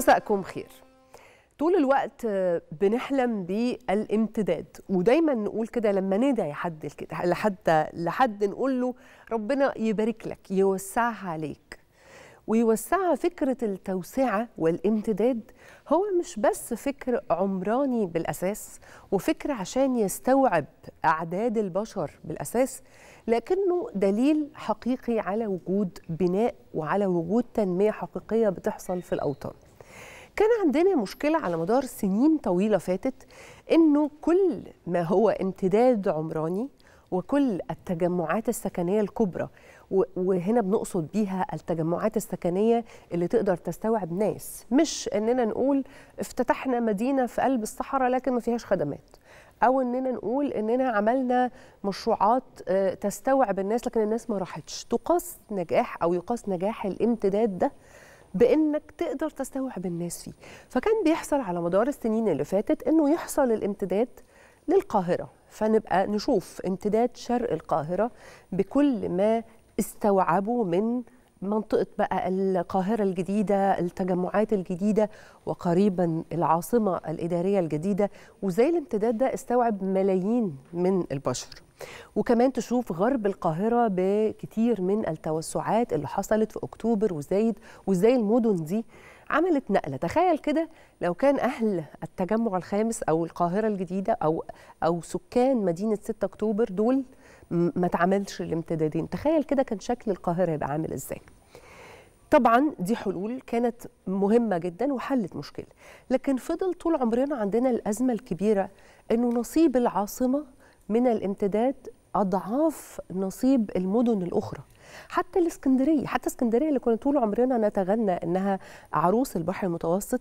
مساءكم خير طول الوقت بنحلم بالامتداد ودايما نقول كده لما ندعي حد كده لحد لحد نقول له ربنا يبارك لك يوسعها عليك ويوسعها فكرة التوسعة والامتداد هو مش بس فكر عمراني بالأساس وفكر عشان يستوعب أعداد البشر بالأساس لكنه دليل حقيقي على وجود بناء وعلى وجود تنمية حقيقية بتحصل في الأوطان كان عندنا مشكلة على مدار سنين طويلة فاتت إنه كل ما هو امتداد عمراني وكل التجمعات السكنية الكبرى وهنا بنقصد بيها التجمعات السكنية اللي تقدر تستوعب ناس مش إننا نقول افتتحنا مدينة في قلب الصحراء لكن ما فيهاش خدمات أو إننا نقول إننا عملنا مشروعات تستوعب الناس لكن الناس ما راحتش تقاس نجاح أو يقاس نجاح الامتداد ده بانك تقدر تستوعب الناس فيه فكان بيحصل على مدار السنين اللي فاتت انه يحصل الامتداد للقاهره فنبقى نشوف امتداد شرق القاهره بكل ما استوعبوا من منطقة بقى القاهرة الجديدة التجمعات الجديدة وقريبا العاصمة الإدارية الجديدة وزي الامتداد ده استوعب ملايين من البشر وكمان تشوف غرب القاهرة بكتير من التوسعات اللي حصلت في أكتوبر وزايد وازاي المدن دي عملت نقلة تخيل كده لو كان أهل التجمع الخامس أو القاهرة الجديدة أو أو سكان مدينة 6 أكتوبر دول ما تعملش الامتدادين تخيل كده كان شكل القاهرة يبقى عامل إزاي طبعا دي حلول كانت مهمة جدا وحلت مشكلة لكن فضل طول عمرنا عندنا الأزمة الكبيرة أنه نصيب العاصمة من الامتداد أضعاف نصيب المدن الأخرى حتى الإسكندرية حتى اسكندرية اللي كنا طول عمرنا نتغنى أنها عروس البحر المتوسط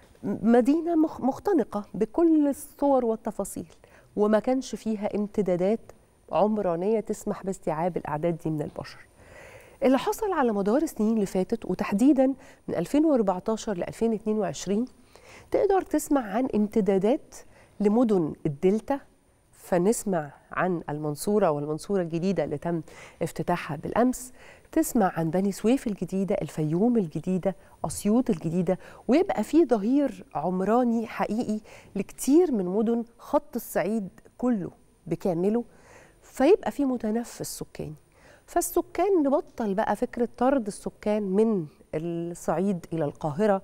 مدينة مختنقة بكل الصور والتفاصيل وما كانش فيها امتدادات عمرانية تسمح باستيعاب الأعداد دي من البشر اللي حصل على مدار السنين اللي فاتت وتحديدا من 2014 ل 2022 تقدر تسمع عن امتدادات لمدن الدلتا فنسمع عن المنصورة والمنصورة الجديدة اللي تم افتتاحها بالأمس تسمع عن بني سويف الجديدة الفيوم الجديدة أسيوط الجديدة ويبقى في ظهير عمراني حقيقي لكتير من مدن خط الصعيد كله بكامله فيبقى في متنفس سكاني فالسكان نبطل بقى فكرة طرد السكان من الصعيد إلى القاهرة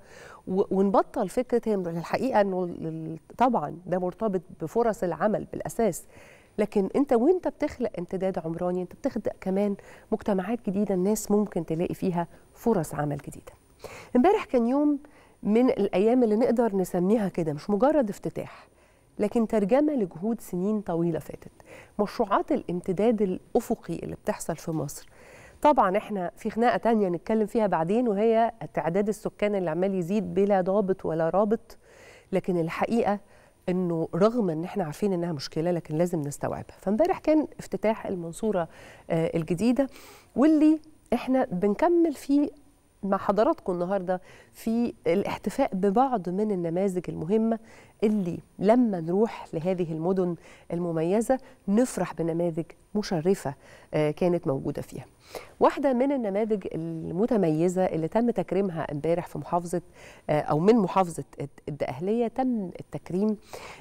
ونبطل فكرة هي الحقيقة أنه طبعا ده مرتبط بفرص العمل بالأساس لكن انت وانت بتخلق امتداد عمراني انت بتخلق كمان مجتمعات جديده الناس ممكن تلاقي فيها فرص عمل جديده. امبارح كان يوم من الايام اللي نقدر نسميها كده مش مجرد افتتاح لكن ترجمه لجهود سنين طويله فاتت. مشروعات الامتداد الافقي اللي بتحصل في مصر. طبعا احنا في خناقه تانية نتكلم فيها بعدين وهي تعداد السكان اللي عمال يزيد بلا ضابط ولا رابط لكن الحقيقه انه رغم ان احنا عارفين انها مشكله لكن لازم نستوعبها فامبارح كان افتتاح المنصوره الجديده واللي احنا بنكمل فيه مع حضراتكم النهارده في الاحتفاء ببعض من النماذج المهمه اللي لما نروح لهذه المدن المميزه نفرح بنماذج مشرفه كانت موجوده فيها. واحده من النماذج المتميزه اللي تم تكريمها امبارح في محافظه او من محافظه الدقهليه تم التكريم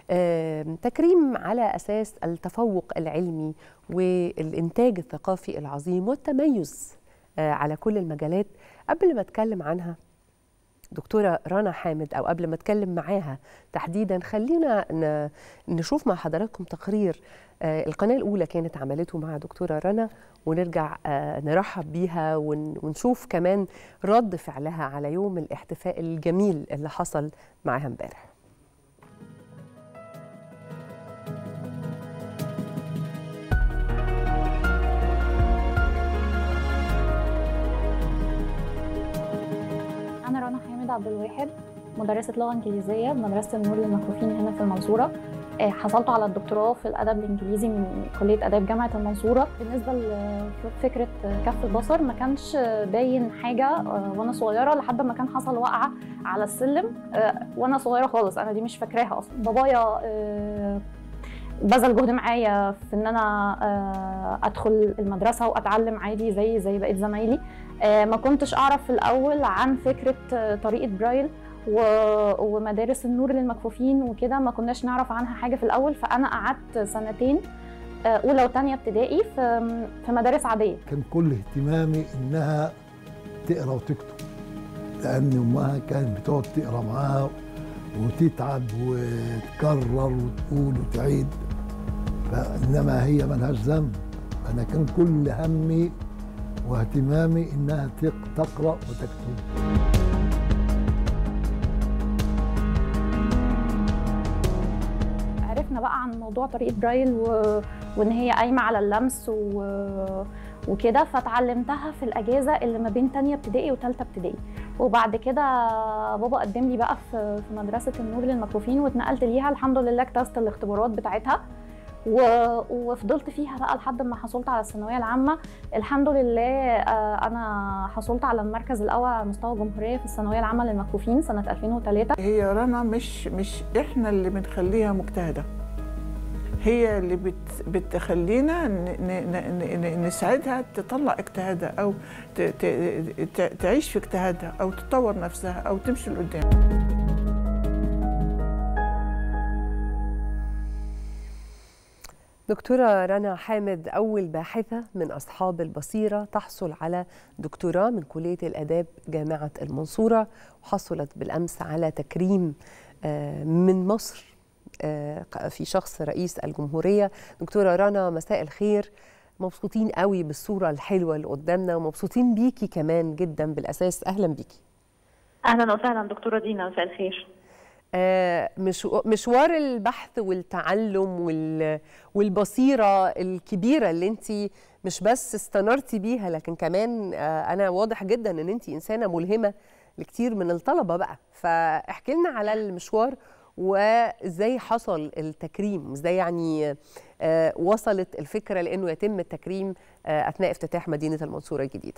تكريم على اساس التفوق العلمي والانتاج الثقافي العظيم والتميز على كل المجالات قبل ما اتكلم عنها دكتوره رنا حامد او قبل ما اتكلم معاها تحديدا خلينا نشوف مع حضراتكم تقرير القناه الاولى كانت عملته مع دكتوره رنا ونرجع نرحب بيها ونشوف كمان رد فعلها على يوم الاحتفاء الجميل اللي حصل معاها امبارح حامد عبد الواحد مدرسة لغة إنجليزية بمدرسة النور للمكفوفين هنا في المنصورة حصلت على الدكتوراه في الأدب الإنجليزي من كلية آداب جامعة المنصورة بالنسبة لفكرة كف البصر ما كانش باين حاجة وأنا صغيرة لحد ما كان حصل وقعة على السلم وأنا صغيرة خالص أنا دي مش فاكراها أصلا بابايا بذل جهد معايا في ان انا ادخل المدرسه واتعلم عادي زي زي بقيه زمايلي ما كنتش اعرف في الاول عن فكره طريقه برايل و- ومدارس النور للمكفوفين وكده ما كناش نعرف عنها حاجه في الاول فانا قعدت سنتين آه، اولى وثانيه ابتدائي في في مدارس عاديه كان كل اهتمامي انها تقرا وتكتب لان امها كانت بتقعد تقرا معاها وتتعب وتكرر وتقول وتعيد فانما هي ملهاش ذنب انا كان كل همي واهتمامي انها تق- تقرا وتكتب عرفنا بقى عن موضوع طريقه برايل و... وان هي قايمه على اللمس و... وكده فتعلمتها في الاجازه اللي ما بين تانية ابتدائي وتالتة ابتدائي وبعد كده بابا قدم لي بقى في في مدرسه النور للمكفوفين واتنقلت ليها الحمد لله اجتزت الاختبارات بتاعتها و... وفضلت فيها بقى لحد ما حصلت على الثانويه العامه الحمد لله آه، انا حصلت على المركز الاول على مستوى الجمهوريه في الثانويه العامه للمكفوفين سنه 2003 هي رنا مش مش احنا اللي بنخليها مجتهده هي اللي بت بتخلينا ن- ن- ن- ن- نساعدها تطلع اجتهادها او ت- ت- ت- تعيش في اجتهادها او تطور نفسها او تمشي لقدام دكتورة رنا حامد أول باحثة من أصحاب البصيرة تحصل على دكتوراه من كلية الآداب جامعة المنصورة وحصلت بالأمس على تكريم آه، من مصر آه، في شخص رئيس الجمهورية دكتورة رنا مساء الخير مبسوطين قوي بالصورة الحلوة اللي قدامنا ومبسوطين بيكي كمان جدا بالأساس أهلا بيكي اهلا وسهلا دكتوره دينا مساء الخير آه، مشو- مشوار البحث والتعلم وال- والبصيرة الكبيرة اللي انت مش بس استنرتي بيها لكن كمان آه، انا واضح جدا ان انت انسانة ملهمة لكتير من الطلبة بقى فاحكي لنا على المشوار وازاي حصل التكريم ازاي يعني آه، وصلت الفكرة لانه يتم التكريم آه، اثناء افتتاح مدينة المنصورة الجديدة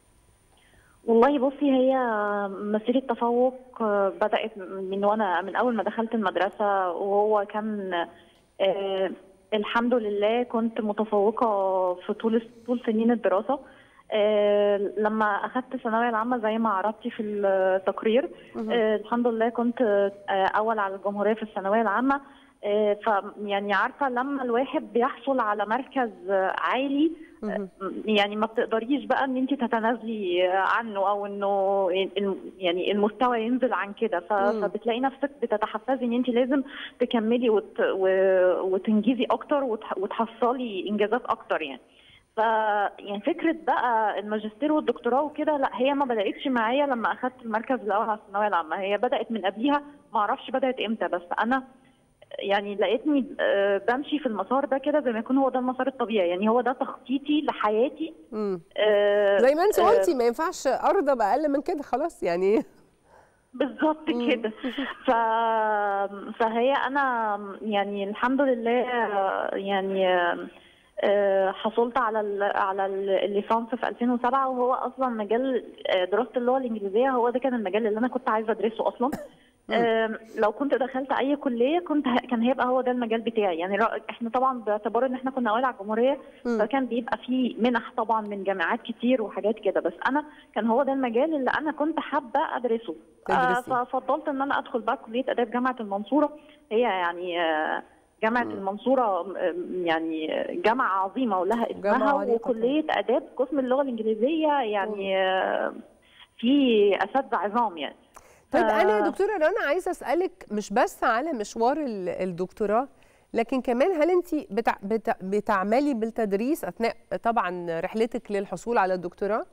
والله بصي هي مسيره تفوق بدات من وانا من اول ما دخلت المدرسه وهو كان آه، الحمد لله كنت متفوقه في طول طول سنين الدراسه آه، لما اخذت الثانويه العامه زي ما عرضتي في التقرير آه، الحمد لله كنت آه، اول على الجمهوريه في الثانويه العامه آه، ف يعني عارفه لما الواحد بيحصل على مركز آه، عالي مهم. يعني ما بتقدريش بقى ان انت تتنازلي عنه او انه الم- يعني المستوى ينزل عن كده ف- مم. فبتلاقي نفسك بتتحفزي ان انت لازم تكملي وت... و... وتنجزي اكتر وتح... وتحصلي انجازات اكتر يعني ف يعني فكره بقى الماجستير والدكتوراه وكده لا هي ما بداتش معايا لما اخذت المركز الاول على الثانويه العامه هي بدات من قبليها ما اعرفش بدات امتى بس انا يعني لقيتني آه، بمشي في المسار ده كده زي ما يكون هو ده المسار الطبيعي يعني هو ده تخطيطي لحياتي مم. آه، زي ما انت آه، قلتي ما ينفعش ارضى باقل من كده خلاص يعني بالظبط كده ف... فهي انا يعني الحمد لله يعني آه، حصلت على ال... على ال- الليسانس في 2007 وهو اصلا مجال آه، دراسه اللغه الانجليزيه هو ده كان المجال اللي انا كنت عايزه ادرسه اصلا آم، لو كنت دخلت اي كليه كنت ه- كان هيبقى هو ده المجال بتاعي يعني رأ- احنا طبعا باعتبار ان احنا كنا اوائل على الجمهوريه مم. فكان بيبقى فيه منح طبعا من جامعات كتير وحاجات كده بس انا كان هو ده المجال اللي انا كنت حابه ادرسه آه، تدرسي. ففضلت ان انا ادخل بقى كليه اداب جامعه المنصوره هي يعني آه، جامعه المنصوره آم، يعني جامعه عظيمه ولها جامعة اسمها عريقة وكليه اداب قسم اللغه الانجليزيه يعني آه، في اساتذه عظام يعني طيب ف- انا يا دكتوره رنا عايزه اسالك مش بس على مشوار ال- الدكتوراه لكن كمان هل انت بتع... بتع... بتعملي بالتدريس اثناء طبعا رحلتك للحصول على الدكتوراه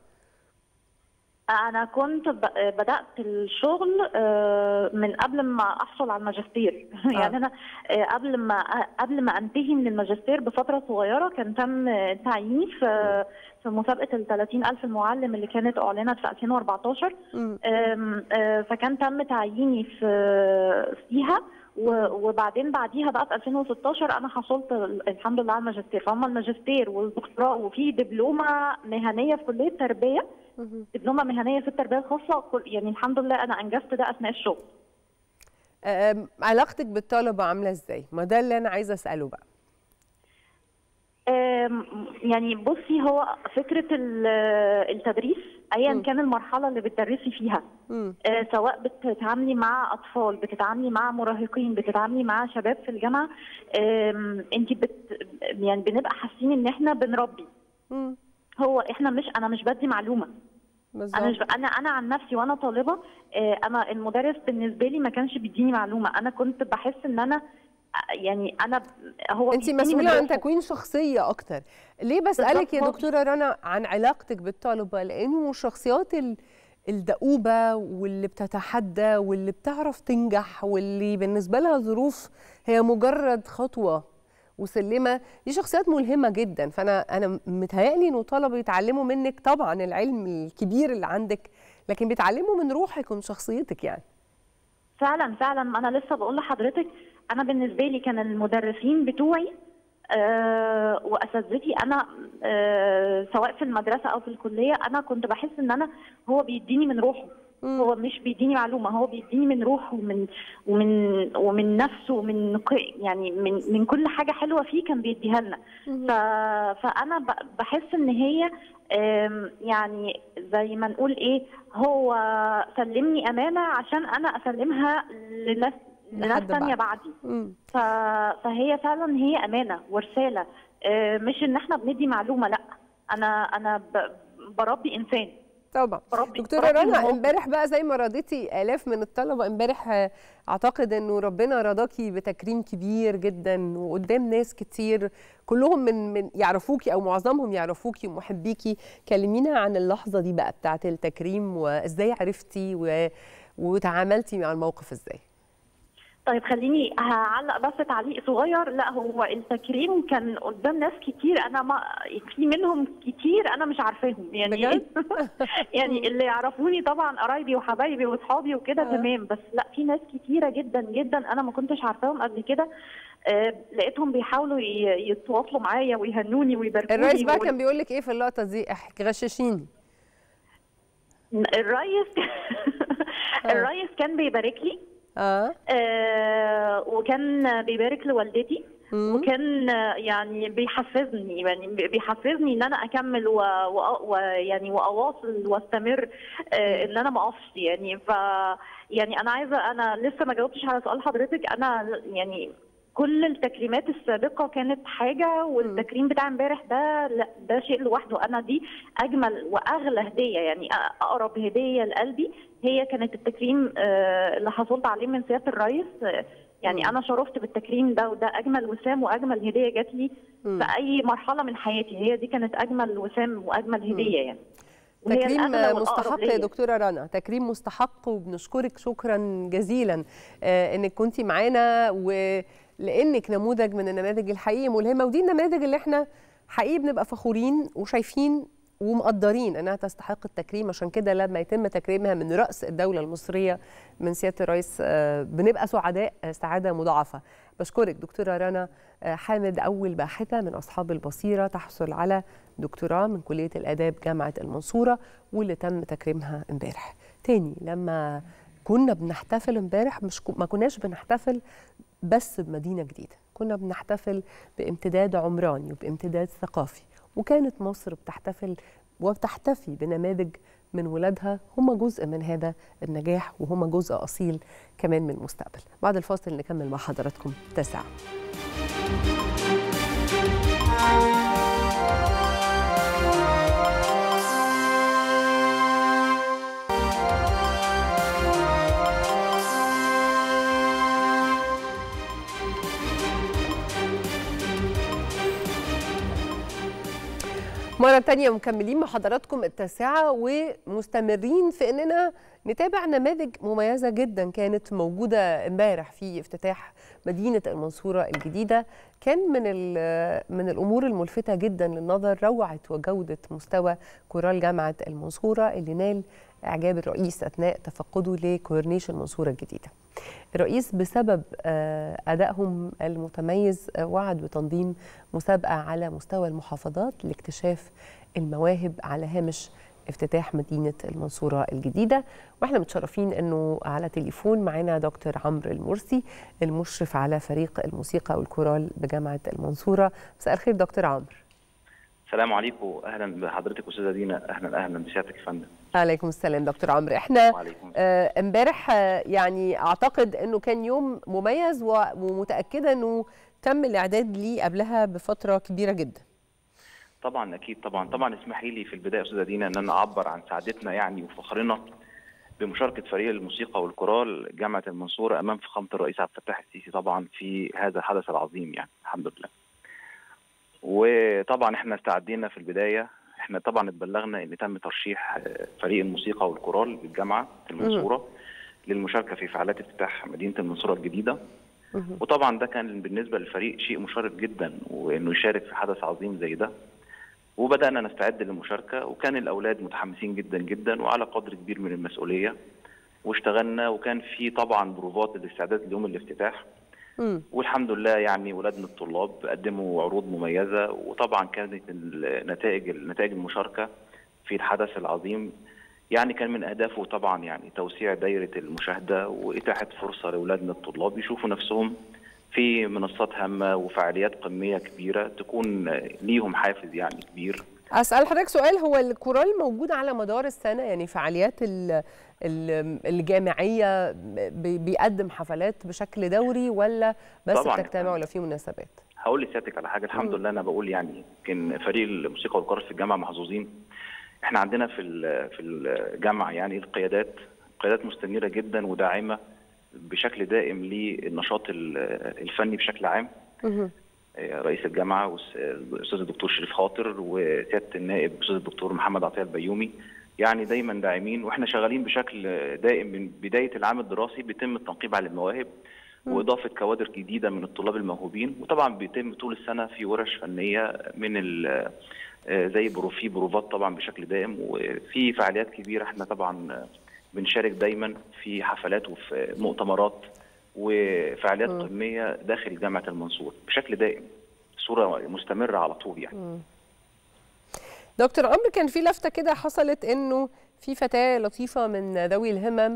أنا كنت ب- بدأت الشغل آه، من قبل ما أحصل على الماجستير يعني أنا آه، قبل ما قبل ما أنتهي من الماجستير بفترة صغيرة كان تم تعييني في في مسابقة ال 30 ألف المعلم اللي كانت أعلنت في 2014 مم. آم، آه، فكان تم تعييني في فيها و- وبعدين بعديها بقى في 2016 انا حصلت ال- الحمد لله على الماجستير فهم الماجستير والدكتوراه وفي دبلومه مهنيه في كليه تربيه مهم. دبلومه مهنيه في التربيه الخاصه كل- يعني الحمد لله انا انجزت ده اثناء الشغل أم، علاقتك بالطلبه عامله ازاي ما ده اللي انا عايزه اساله بقى آم، يعني بصي هو فكره ال- التدريس ايا مم. كان المرحله اللي بتدرسي فيها مم. آه، سواء بتتعاملي مع اطفال بتتعاملي مع مراهقين بتتعاملي مع شباب في الجامعه انت بت يعني بنبقى حاسين ان احنا بنربي مم. هو احنا مش انا مش بدي معلومه انا مش بالظبط انا انا عن نفسي وانا طالبه آه، انا المدرس بالنسبه لي ما كانش بيديني معلومه انا كنت بحس ان انا آه، يعني انا ب- هو انت بيديني من مسؤوله عن روحه. تكوين شخصيه اكتر ليه بسالك يا بالظبط. دكتوره رنا عن علاقتك بالطلبه لانه الشخصيات ال- الدؤوبه واللي بتتحدى واللي بتعرف تنجح واللي بالنسبه لها ظروف هي مجرد خطوه وسلمه دي شخصيات ملهمه جدا فانا انا متهيألي انه طلبه يتعلموا منك طبعا العلم الكبير اللي عندك لكن بيتعلموا من روحك ومن شخصيتك يعني فعلا فعلا ما انا لسه بقول لحضرتك انا بالنسبه لي كان المدرسين بتوعي آه واساتذتي انا آه سواء في المدرسه او في الكليه انا كنت بحس ان انا هو بيديني من روحه مم. هو مش بيديني معلومه هو بيديني من روحه ومن ومن ومن نفسه ومن ق- يعني من من كل حاجه حلوه فيه كان بيديها لنا ف... فانا ب- بحس ان هي آم، يعني زي ما نقول ايه هو سلمني امانه عشان انا اسلمها لناس لناس لحد تانية بعد. بعدي مم. ف... فهي فعلا هي امانه ورساله آه، مش ان احنا بندي معلومه لا انا انا ب... بربي انسان طبعا بربي دكتوره بربي رنا المواقف. امبارح بقى زي ما رضيتي الاف من الطلبه امبارح آه، اعتقد انه ربنا رضاكي بتكريم كبير جدا وقدام ناس كتير كلهم من من يعرفوكي او معظمهم يعرفوكي ومحبيكي كلمينا عن اللحظه دي بقى بتاعه التكريم وازاي عرفتي و... وتعاملتي مع الموقف ازاي طيب خليني هعلق بس تعليق صغير لا هو التكريم كان قدام ناس كتير انا ما في منهم كتير انا مش عارفاهم يعني بجد؟ يعني اللي يعرفوني طبعا قرايبي وحبايبي واصحابي وكده آه. تمام بس لا في ناس كتيره جدا جدا انا ما كنتش عارفاهم قبل كده آه لقيتهم بيحاولوا ي- يتواصلوا معايا ويهنوني ويباركوني الرئيس بقى و- كان بيقول لك ايه في اللقطه دي احكي غششيني الريس الريس كان بيبارك لي اه آه وكان بيبارك لوالدتي مم. وكان آه، يعني بيحفزني يعني بيحفزني ان انا اكمل و... و... و... يعني واواصل واستمر آه ان انا ما اقفش يعني ف يعني انا عايزه انا لسه ما جاوبتش على سؤال حضرتك انا يعني كل التكريمات السابقه كانت حاجه والتكريم بتاع امبارح ده لا ده شيء لوحده انا دي اجمل واغلى هديه يعني اقرب هديه لقلبي هي كانت التكريم آه، اللي حصلت عليه من سياده الرئيس آه، يعني انا شرفت بالتكريم ده وده اجمل وسام واجمل هديه جات لي مم. في اي مرحله من حياتي هي دي كانت اجمل وسام واجمل هديه يعني وهي تكريم الأغلى والأقرب مستحق يا ليا. دكتوره رنا تكريم مستحق وبنشكرك شكرا جزيلا آه، انك كنتي معانا ولانك نموذج من النماذج الحقيقي ملهمه ودي النماذج اللي احنا حقيقي بنبقى فخورين وشايفين ومقدرين انها تستحق التكريم عشان كده لما يتم تكريمها من راس الدوله المصريه من سياده الرئيس آه، بنبقى سعداء آه، سعاده مضاعفه بشكرك دكتوره رنا آه، حامد اول باحثه من اصحاب البصيره تحصل على دكتوراه من كليه الاداب جامعه المنصوره واللي تم تكريمها امبارح تاني لما كنا بنحتفل امبارح مش كو- ما كناش بنحتفل بس بمدينه جديده كنا بنحتفل بامتداد عمراني وبامتداد ثقافي وكانت مصر بتحتفل وبتحتفي بنماذج من ولادها هم جزء من هذا النجاح وهم جزء اصيل كمان من المستقبل بعد الفاصل نكمل مع حضراتكم تسعة مرة تانية مكملين مع حضراتكم التاسعة ومستمرين في اننا نتابع نماذج مميزة جدا كانت موجودة امبارح في افتتاح مدينة المنصورة الجديدة كان من ال- من الامور الملفتة جدا للنظر روعة وجودة مستوى كورال جامعة المنصورة اللي نال اعجاب الرئيس اثناء تفقده لكورنيش المنصورة الجديدة. الرئيس بسبب آه، أدائهم المتميز آه، وعد بتنظيم مسابقة على مستوى المحافظات لاكتشاف المواهب على هامش افتتاح مدينة المنصورة الجديدة واحنا متشرفين انه على تليفون معانا دكتور عمرو المرسي المشرف على فريق الموسيقى والكورال بجامعة المنصورة مساء الخير دكتور عمرو السلام عليكم اهلا بحضرتك استاذه دينا اهلا اهلا بسيادتك يا فندم عليكم السلام دكتور عمرو احنا وعليكم السلام. آه، امبارح آه، يعني اعتقد انه كان يوم مميز و- ومتاكده انه تم الاعداد ليه قبلها بفتره كبيره جدا طبعا اكيد طبعا طبعا اسمحي لي في البدايه يا استاذه دينا ان انا اعبر عن سعادتنا يعني وفخرنا بمشاركه فريق الموسيقى والكورال جامعه المنصوره امام فخامه الرئيس عبد الفتاح السيسي طبعا في هذا الحدث العظيم يعني الحمد لله. وطبعا احنا استعدينا في البدايه احنا طبعا اتبلغنا ان تم ترشيح آه، فريق الموسيقى والكورال بالجامعه المنصوره للمشاركه في فعاليات افتتاح مدينه المنصوره الجديده وطبعا ده كان بالنسبه للفريق شيء مشرف جدا وانه يشارك في حدث عظيم زي ده وبدانا نستعد للمشاركه وكان الاولاد متحمسين جدا جدا وعلى قدر كبير من المسؤوليه واشتغلنا وكان في طبعا بروفات للاستعداد ليوم الافتتاح مم. والحمد لله يعني ولادنا الطلاب قدموا عروض مميزه وطبعا كانت النتائج نتائج المشاركه في الحدث العظيم يعني كان من اهدافه طبعا يعني توسيع دايره المشاهده واتاحه فرصه لاولادنا الطلاب يشوفوا نفسهم في منصات هامه وفعاليات قميه كبيره تكون ليهم حافز يعني كبير اسال حضرتك سؤال هو الكورال موجود على مدار السنه يعني فعاليات ال- ال- الجامعيه بي- بيقدم حفلات بشكل دوري ولا بس طبعاً. بتجتمع ولا في مناسبات هقول لسيادتك على حاجه الحمد لله انا بقول يعني يمكن فريق الموسيقى والكورال في الجامعه محظوظين احنا عندنا في ال- في الجامعه يعني القيادات قيادات مستنيره جدا وداعمه بشكل دائم للنشاط ال- الفني بشكل عام مهم. رئيس الجامعه والس- الاستاذ الدكتور شريف خاطر وسياده النائب الاستاذ الدكتور محمد عطيه البيومي يعني دايما داعمين واحنا شغالين بشكل دائم من بدايه العام الدراسي بيتم التنقيب على المواهب واضافه كوادر جديده من الطلاب الموهوبين وطبعا بيتم طول السنه في ورش فنيه من ال- آه، زي برو في بروفات طبعا بشكل دائم وفي فعاليات كبيره احنا طبعا بنشارك دايما في حفلات وفي مؤتمرات وفعاليات قميه داخل جامعه المنصور بشكل دائم صوره مستمره على طول يعني دكتور عمرو كان في لفته كده حصلت انه في فتاه لطيفه من ذوي الهمم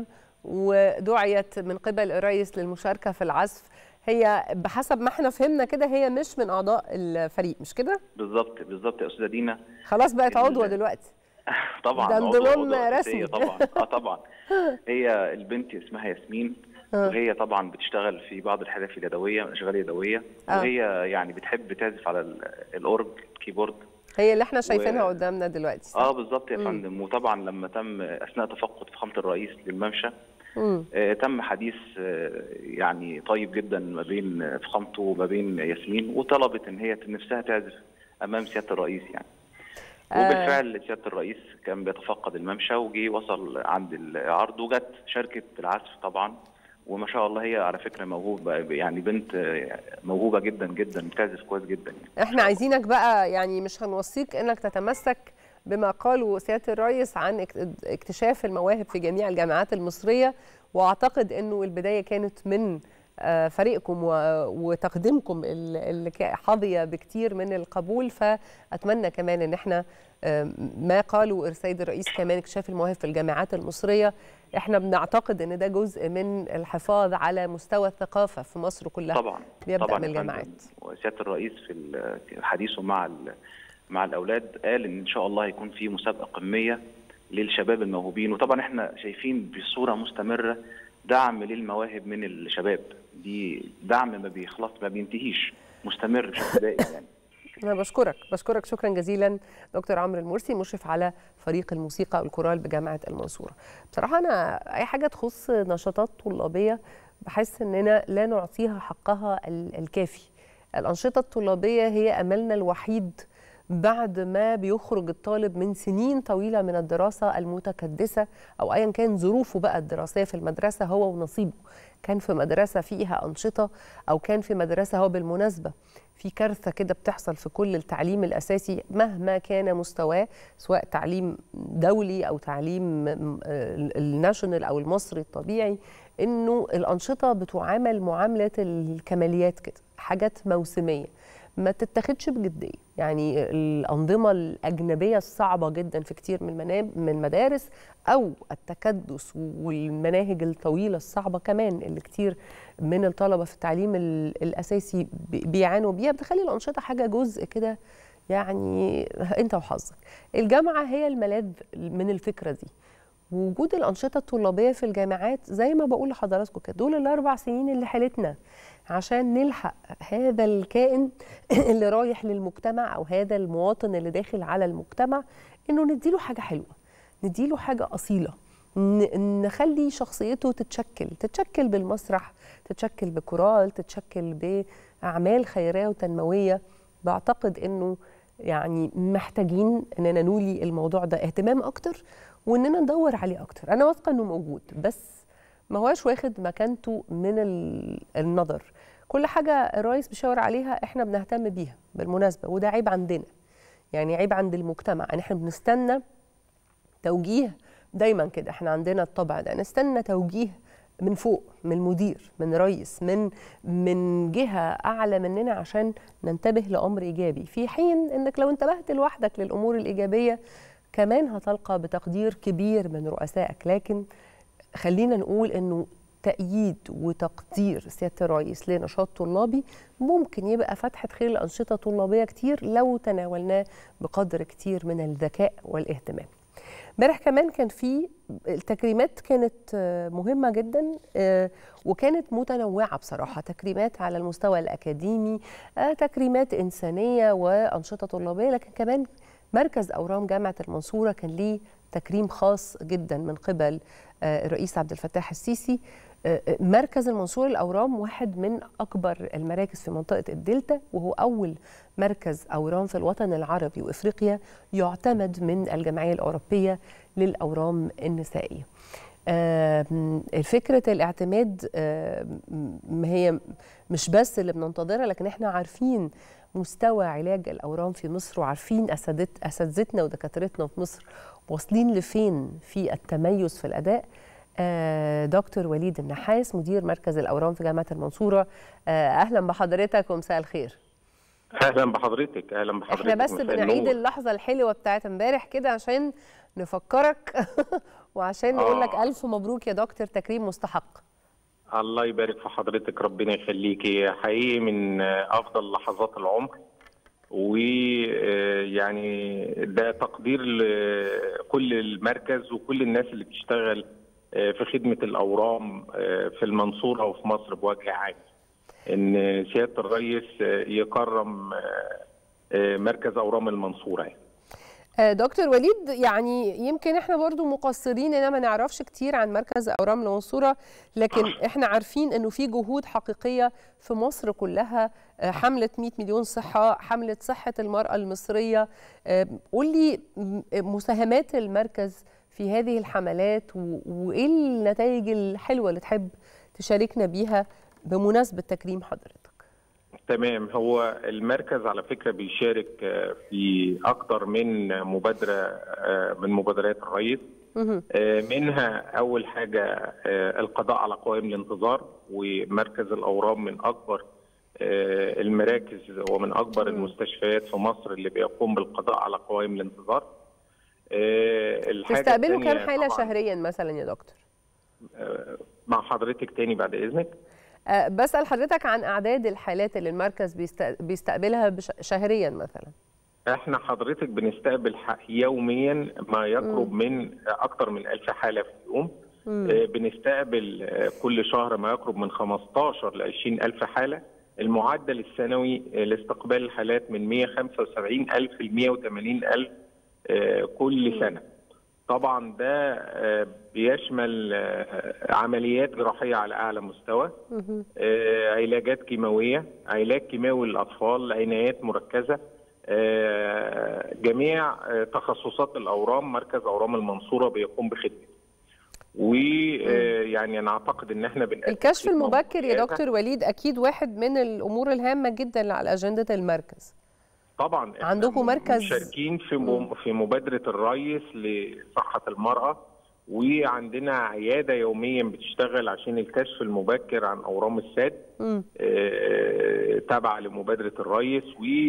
ودعيت من قبل الرئيس للمشاركه في العزف هي بحسب ما احنا فهمنا كده هي مش من اعضاء الفريق مش كده بالظبط بالظبط يا استاذه دينا خلاص بقت ال- عضوه دلوقتي طبعا ده عضو- انضمام عضو رسمي. أساسية طبعا اه طبعا هي البنت اسمها ياسمين وهي طبعا بتشتغل في بعض الحرف اليدويه الاشغال اليدويه آه. وهي يعني بتحب تعزف على ال- الاورج الكيبورد هي اللي احنا شايفينها و- قدامنا دلوقتي صح؟ اه بالظبط يا فندم وطبعا لما تم اثناء تفقد فخامه الرئيس للممشى مم. آه، تم حديث آه، يعني طيب جدا ما بين فخامته وما بين ياسمين وطلبت ان هي نفسها تعزف امام سياده الرئيس يعني وبالفعل سياده الرئيس كان بيتفقد الممشى وجي وصل عند العرض وجت شاركت العزف طبعا وما شاء الله هي على فكره موهوبه يعني بنت آه، موهوبه جدا جدا بتعزف كويس جدا يعني. احنا عايزينك بقى يعني مش هنوصيك انك تتمسك بما قاله سياده الرئيس عن اك- اكتشاف المواهب في جميع الجامعات المصريه واعتقد انه البدايه كانت من آه، فريقكم و- وتقديمكم ال- اللي كا- حظي بكتير من القبول فاتمنى كمان ان احنا آه، ما قاله السيد الرئيس كمان اكتشاف المواهب في الجامعات المصريه احنا بنعتقد ان ده جزء من الحفاظ على مستوى الثقافه في مصر كلها طبعا بيبدأ طبعا من يا فندم. الجامعات. وسياده الرئيس في ال- حديثه مع ال- مع الاولاد قال ان ان شاء الله هيكون في مسابقه قميه للشباب الموهوبين وطبعا احنا شايفين بصوره مستمره دعم للمواهب من الشباب دي دعم ما بيخلص ما بينتهيش مستمر بشكل دائم يعني أنا بشكرك بشكرك شكرا جزيلا دكتور عمرو المرسي مشرف على فريق الموسيقى والكورال بجامعة المنصورة بصراحة أنا أي حاجة تخص نشاطات طلابية بحس إننا لا نعطيها حقها ال- الكافي الأنشطة الطلابية هي أملنا الوحيد بعد ما بيخرج الطالب من سنين طويلة من الدراسة المتكدسة أو أيا كان ظروفه بقى الدراسية في المدرسة هو ونصيبه كان في مدرسة فيها أنشطة أو كان في مدرسة هو بالمناسبة في كارثة كده بتحصل في كل التعليم الأساسي مهما كان مستواه سواء تعليم دولي أو تعليم م- ال- الناشونال أو المصري الطبيعي إنه الأنشطة بتعامل معاملة الكماليات كده حاجات موسمية ما تتاخدش بجديه يعني الانظمه الاجنبيه الصعبه جدا في كتير من المناب من المدارس او التكدس والمناهج الطويله الصعبه كمان اللي كتير من الطلبه في التعليم ال- الاساسي بي- بيعانوا بيها بتخلي الانشطه حاجه جزء كده يعني انت وحظك الجامعه هي الملاذ من الفكره دي وجود الانشطه الطلابيه في الجامعات زي ما بقول لحضراتكم كده دول الاربع سنين اللي حالتنا عشان نلحق هذا الكائن اللي رايح للمجتمع او هذا المواطن اللي داخل على المجتمع انه نديله حاجه حلوه نديله حاجه اصيله ن- نخلي شخصيته تتشكل تتشكل بالمسرح تتشكل بكورال تتشكل باعمال خيريه وتنمويه بعتقد انه يعني محتاجين اننا نولي الموضوع ده اهتمام اكتر واننا ندور عليه اكتر انا واثقه انه موجود بس ما هواش واخد مكانته من ال- النظر كل حاجه الرئيس بيشاور عليها احنا بنهتم بيها بالمناسبه وده عيب عندنا يعني عيب عند المجتمع ان احنا بنستنى توجيه دايما كده احنا عندنا الطبع ده نستنى توجيه من فوق من المدير من رئيس من من جهه اعلى مننا عشان ننتبه لامر ايجابي في حين انك لو انتبهت لوحدك للامور الايجابيه كمان هتلقى بتقدير كبير من رؤسائك لكن خلينا نقول انه تأييد وتقدير سيادة الرئيس لنشاط طلابي ممكن يبقى فتحة خير لأنشطة طلابية كتير لو تناولناه بقدر كتير من الذكاء والاهتمام امبارح كمان كان في التكريمات كانت آه، مهمة جدا آه، وكانت متنوعة بصراحة تكريمات على المستوى الأكاديمي آه، تكريمات إنسانية وأنشطة طلابية لكن كمان مركز أورام جامعة المنصورة كان ليه تكريم خاص جدا من قبل آه، الرئيس عبد الفتاح السيسي آه، آه، مركز المنصورة الأورام واحد من أكبر المراكز في منطقة الدلتا وهو أول مركز أورام في الوطن العربي وإفريقيا يعتمد من الجمعية الأوروبية للأورام النسائية آم، فكرة الاعتماد آم، ما هي مش بس اللي بننتظرها لكن احنا عارفين مستوى علاج الأورام في مصر وعارفين أساتذت- أساتذتنا ودكاترتنا في مصر واصلين لفين في التميز في الأداء آه، دكتور وليد النحاس مدير مركز الأورام في جامعة المنصورة آه، أهلا بحضرتك ومساء الخير اهلا بحضرتك اهلا بحضرتك احنا بس مساء بنعيد النور. اللحظة الحلوة بتاعت امبارح كده عشان نفكرك وعشان نقول لك آه. ألف مبروك يا دكتور تكريم مستحق الله يبارك في حضرتك ربنا يخليكي حقيقي من افضل لحظات العمر ويعني ده تقدير لكل المركز وكل الناس اللي بتشتغل آه، في خدمة الأورام آه، في المنصورة وفي مصر بوجه عام إن سيادة الرئيس آه، يكرم آه، آه، مركز أورام المنصورة يعني. آه، دكتور وليد يعني يمكن احنا برضو مقصرين ان ما نعرفش كتير عن مركز اورام المنصوره لكن احنا عارفين انه في جهود حقيقيه في مصر كلها آه، حمله 100 مليون صحه حمله صحه المراه المصريه آه، قول لي م- مساهمات المركز في هذه الحملات و- وايه النتائج الحلوه اللي تحب تشاركنا بيها بمناسبه تكريم حضرتك تمام هو المركز على فكرة بيشارك آه، في أكتر من مبادرة آه، من مبادرات الرئيس مهم. آه، منها أول حاجة آه، القضاء على قوائم الانتظار ومركز الأورام من أكبر آه، المراكز ومن أكبر المستشفيات في مصر اللي بيقوم بالقضاء على قوائم الانتظار آه، الحاجة تستقبلوا التانية كام حاله طبعاً، شهريا مثلا يا دكتور آه، مع حضرتك تاني بعد إذنك أه، بسأل حضرتك عن أعداد الحالات اللي المركز بيست- بيستقبلها بش- شهريا مثلا احنا حضرتك بنستقبل ح- يوميا ما يقرب من اكتر من ألف حالة في اليوم آه، بنستقبل آه، كل شهر ما يقرب من 15 ل 20 ألف حالة المعدل السنوي آه، لاستقبال الحالات من 175 ألف ل 180 ألف آه، كل سنة طبعا ده آه، بيشمل آه، عمليات جراحية على أعلى مستوى آه، علاجات كيماوية علاج كيماوي للأطفال عنايات مركزة آه، جميع آه، تخصصات الأورام مركز أورام المنصورة بيقوم بخدمته ويعني أنا أعتقد إن إحنا بنقدم الكشف خدمة المبكر يا ممتازة. دكتور وليد أكيد واحد من الأمور الهامة جدا اللي على أجندة المركز طبعا إحنا عندكم مركز- مشاركين في م- في مبادره الرئيس لصحه المراه وعندنا عياده يوميا بتشتغل عشان الكشف المبكر عن اورام الثدي مم. آه، تابعه لمبادره الرئيس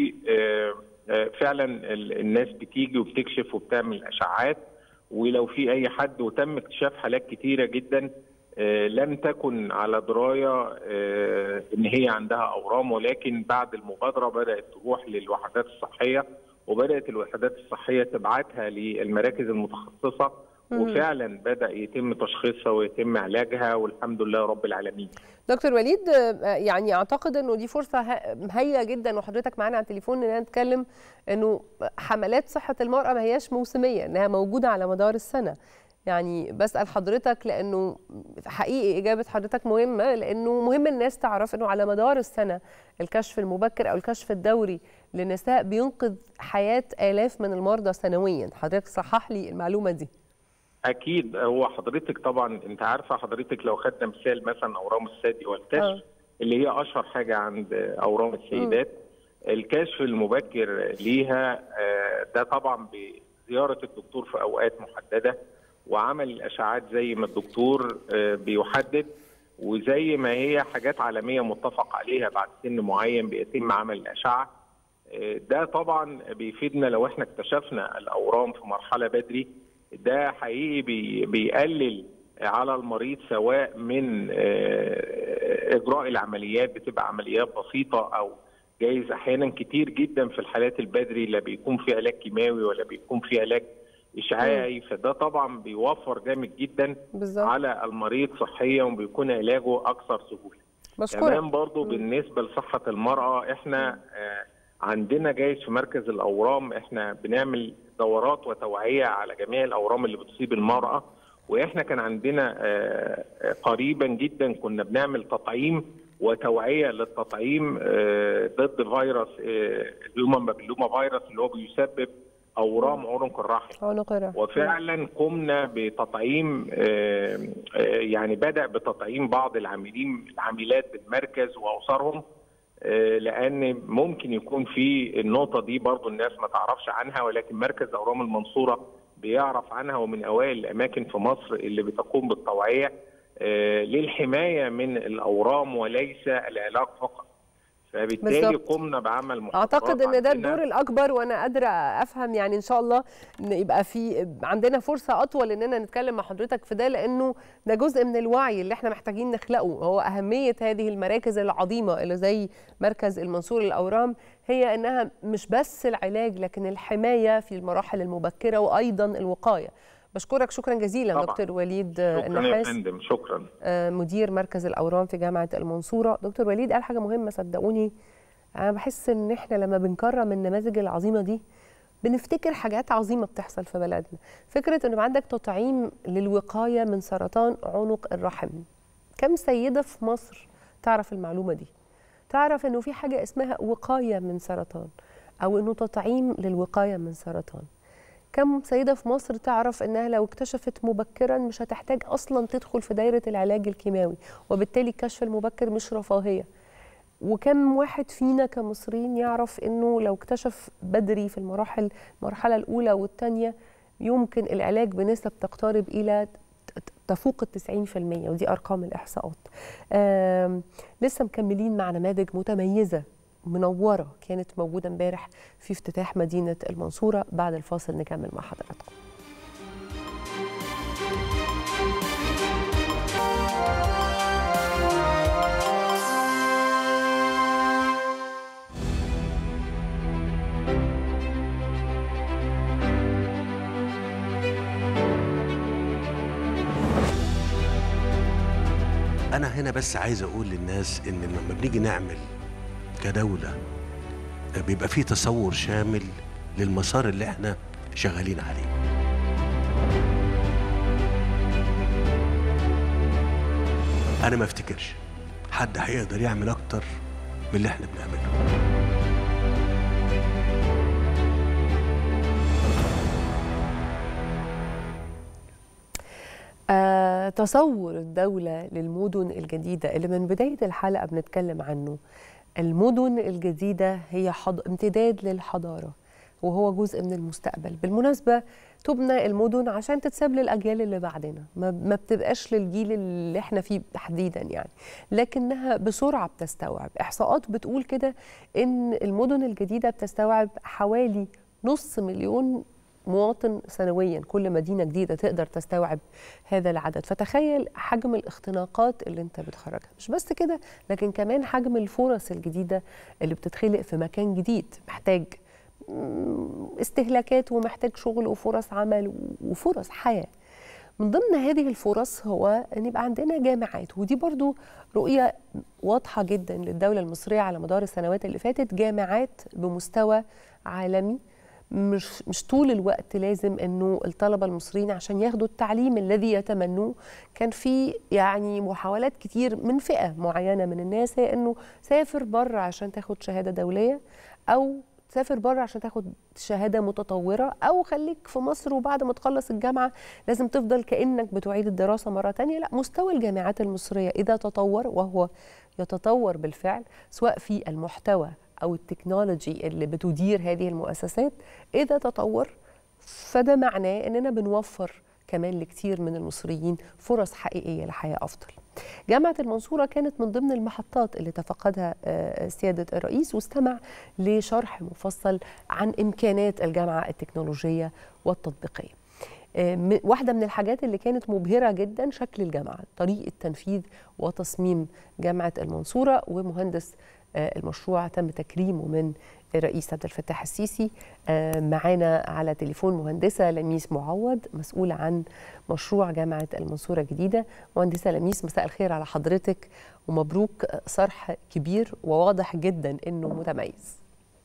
وفعلا الناس بتيجي وبتكشف وبتعمل اشعاعات ولو في اي حد وتم اكتشاف حالات كتيره جدا آه، لم تكن على درايه آه، ان هي عندها اورام ولكن بعد المبادره بدات تروح للوحدات الصحيه وبدات الوحدات الصحيه تبعتها للمراكز المتخصصه وفعلا بدا يتم تشخيصها ويتم علاجها والحمد لله رب العالمين. دكتور وليد يعني اعتقد انه دي فرصه هايله جدا وحضرتك معانا على التليفون اننا نتكلم انه حملات صحه المراه ما هياش موسميه انها موجوده على مدار السنه. يعني بسال حضرتك لانه حقيقي اجابه حضرتك مهمه لانه مهم الناس تعرف انه على مدار السنه الكشف المبكر او الكشف الدوري للنساء بينقذ حياه الاف من المرضى سنويا حضرتك صحح لي المعلومه دي اكيد هو حضرتك طبعا انت عارفه حضرتك لو خدنا مثال مثلا اورام الثدي والكشف أه. اللي هي اشهر حاجه عند اورام السيدات م. الكشف المبكر ليها ده طبعا بزياره الدكتور في اوقات محدده وعمل الاشعاعات زي ما الدكتور بيحدد وزي ما هي حاجات عالميه متفق عليها بعد سن معين بيتم عمل الاشعه ده طبعا بيفيدنا لو احنا اكتشفنا الاورام في مرحله بدري ده حقيقي بي بيقلل على المريض سواء من اجراء العمليات بتبقى عمليات بسيطه او جايز احيانا كتير جدا في الحالات البدري لا بيكون في علاج كيماوي ولا بيكون في علاج اشعاعي فده طبعا بيوفر جامد جدا بالزبط. على المريض صحيا وبيكون علاجه اكثر سهوله. مشكورة. كمان برضو م. بالنسبه لصحه المراه احنا آه عندنا جايز في مركز الاورام احنا بنعمل دورات وتوعيه على جميع الاورام اللي بتصيب المراه واحنا كان عندنا آه قريبا جدا كنا بنعمل تطعيم وتوعيه للتطعيم آه ضد فيروس الهيومن بابيلوما فيروس اللي هو بيسبب اورام عنق الرحم عنق الرحم وفعلا قمنا بتطعيم يعني بدا بتطعيم بعض العاملين العاملات بالمركز واسرهم لان ممكن يكون في النقطه دي برضو الناس ما تعرفش عنها ولكن مركز اورام المنصوره بيعرف عنها ومن اوائل الاماكن في مصر اللي بتقوم بالتوعيه للحمايه من الاورام وليس العلاج فقط فبالتالي بالزبط. قمنا بعمل محاضرات اعتقد ان ده الدور الاكبر وانا قادره افهم يعني ان شاء الله ان يبقى في عندنا فرصه اطول اننا نتكلم مع حضرتك في ده لانه ده جزء من الوعي اللي احنا محتاجين نخلقه هو اهميه هذه المراكز العظيمه اللي زي مركز المنصور للاورام هي انها مش بس العلاج لكن الحمايه في المراحل المبكره وايضا الوقايه بشكرك شكرا جزيلا طبعا. دكتور وليد شكرا النحاس يا فندم شكرا مدير مركز الاورام في جامعه المنصوره دكتور وليد قال حاجه مهمه صدقوني انا بحس ان احنا لما بنكرم النماذج العظيمه دي بنفتكر حاجات عظيمه بتحصل في بلدنا فكره انه عندك تطعيم للوقايه من سرطان عنق الرحم كم سيده في مصر تعرف المعلومه دي تعرف انه في حاجه اسمها وقايه من سرطان او انه تطعيم للوقايه من سرطان كم سيده في مصر تعرف انها لو اكتشفت مبكرا مش هتحتاج اصلا تدخل في دايره العلاج الكيماوي وبالتالي الكشف المبكر مش رفاهيه وكم واحد فينا كمصريين يعرف انه لو اكتشف بدري في المراحل المرحله الاولى والثانيه يمكن العلاج بنسب تقترب الى تفوق ال 90% ودي ارقام الاحصاءات. لسه مكملين مع نماذج متميزه منوره كانت موجوده امبارح في افتتاح مدينه المنصوره بعد الفاصل نكمل مع حضراتكم. أنا هنا بس عايز أقول للناس إن لما بنيجي نعمل كدولة بيبقى فيه تصور شامل للمسار اللي احنا شغالين عليه أنا ما افتكرش حد هيقدر يعمل أكتر من اللي احنا بنعمله آه، تصور الدولة للمدن الجديدة اللي من بداية الحلقة بنتكلم عنه المدن الجديدة هي حض... امتداد للحضارة وهو جزء من المستقبل بالمناسبة تبنى المدن عشان تتساب للأجيال اللي بعدنا ما, ما بتبقاش للجيل اللي احنا فيه تحديدا يعني لكنها بسرعة بتستوعب إحصاءات بتقول كده إن المدن الجديدة بتستوعب حوالي نص مليون مواطن سنويا كل مدينه جديده تقدر تستوعب هذا العدد فتخيل حجم الاختناقات اللي انت بتخرجها مش بس كده لكن كمان حجم الفرص الجديده اللي بتتخلق في مكان جديد محتاج استهلاكات ومحتاج شغل وفرص عمل وفرص حياه من ضمن هذه الفرص هو ان يبقى عندنا جامعات ودي برضو رؤيه واضحه جدا للدوله المصريه على مدار السنوات اللي فاتت جامعات بمستوى عالمي مش مش طول الوقت لازم انه الطلبه المصريين عشان ياخدوا التعليم الذي يتمنوه كان في يعني محاولات كتير من فئه معينه من الناس هي انه سافر بره عشان تاخد شهاده دوليه او تسافر بره عشان تاخد شهاده متطوره او خليك في مصر وبعد ما تخلص الجامعه لازم تفضل كانك بتعيد الدراسه مره تانية لا مستوى الجامعات المصريه اذا تطور وهو يتطور بالفعل سواء في المحتوى او التكنولوجي اللي بتدير هذه المؤسسات اذا تطور فده معناه اننا بنوفر كمان لكتير من المصريين فرص حقيقيه لحياه افضل. جامعه المنصوره كانت من ضمن المحطات اللي تفقدها سياده الرئيس واستمع لشرح مفصل عن امكانات الجامعه التكنولوجيه والتطبيقيه. واحده من الحاجات اللي كانت مبهره جدا شكل الجامعه، طريقه تنفيذ وتصميم جامعه المنصوره ومهندس المشروع تم تكريمه من الرئيس عبد الفتاح السيسي معانا على تليفون مهندسه لميس معوض مسؤوله عن مشروع جامعه المنصوره الجديده مهندسه لميس مساء الخير على حضرتك ومبروك صرح كبير وواضح جدا انه متميز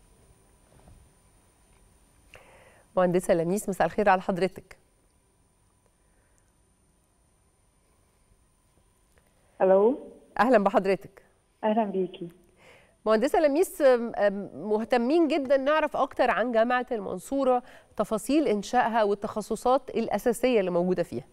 مهندسه لميس مساء الخير على حضرتك الو اهلا بحضرتك اهلا بيكي مهندسه لميس مهتمين جدا نعرف اكتر عن جامعه المنصوره تفاصيل انشائها والتخصصات الاساسيه اللي موجوده فيها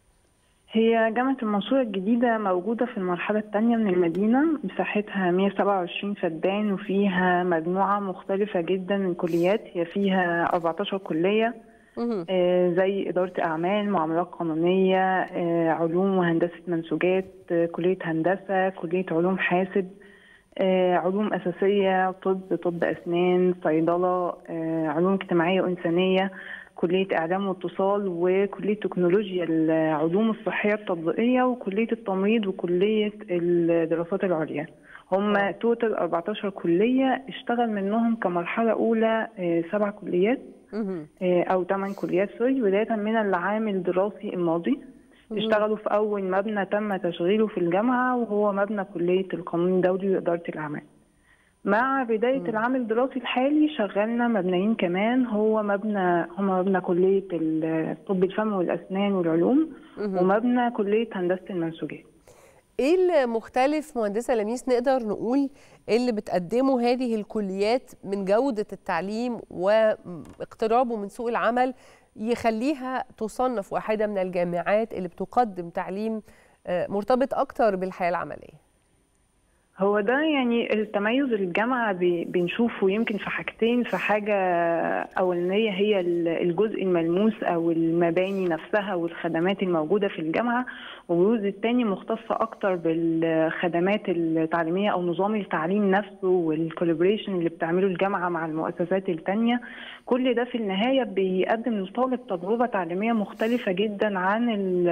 هي جامعة المنصورة الجديدة موجودة في المرحلة الثانية من المدينة مساحتها 127 فدان وفيها مجموعة مختلفة جدا من كليات هي فيها 14 كلية آه زي إدارة أعمال معاملات قانونية آه علوم وهندسة منسوجات آه كلية هندسة كلية علوم حاسب علوم أساسية طب طب أسنان صيدلة علوم اجتماعية وإنسانية كلية إعلام واتصال وكلية تكنولوجيا العلوم الصحية التطبيقية وكلية التمريض وكلية الدراسات العليا هم توتال 14 كلية اشتغل منهم كمرحلة أولى سبع كليات أو ثمان كليات سوري بداية من العام الدراسي الماضي اشتغلوا في أول مبنى تم تشغيله في الجامعة وهو مبنى كلية القانون الدولي وإدارة الأعمال مع بداية مم. العام الدراسي الحالي شغلنا مبنيين كمان هو مبنى هما مبنى كلية طب الفم والأسنان والعلوم مم. ومبنى كلية هندسة المنسوجات ايه المختلف مهندسه لميس نقدر نقول اللي بتقدمه هذه الكليات من جوده التعليم واقترابه من سوق العمل يخليها تصنف واحده من الجامعات اللي بتقدم تعليم مرتبط اكتر بالحياه العمليه هو ده يعني التميز الجامعة بنشوفه يمكن في حاجتين في حاجة أولانية هي الجزء الملموس أو المباني نفسها والخدمات الموجودة في الجامعة والجزء الثاني مختص أكتر بالخدمات التعليمية أو نظام التعليم نفسه والكولابريشن اللي بتعمله الجامعة مع المؤسسات التانية كل ده في النهاية بيقدم للطالب تجربة تعليمية مختلفة جدا عن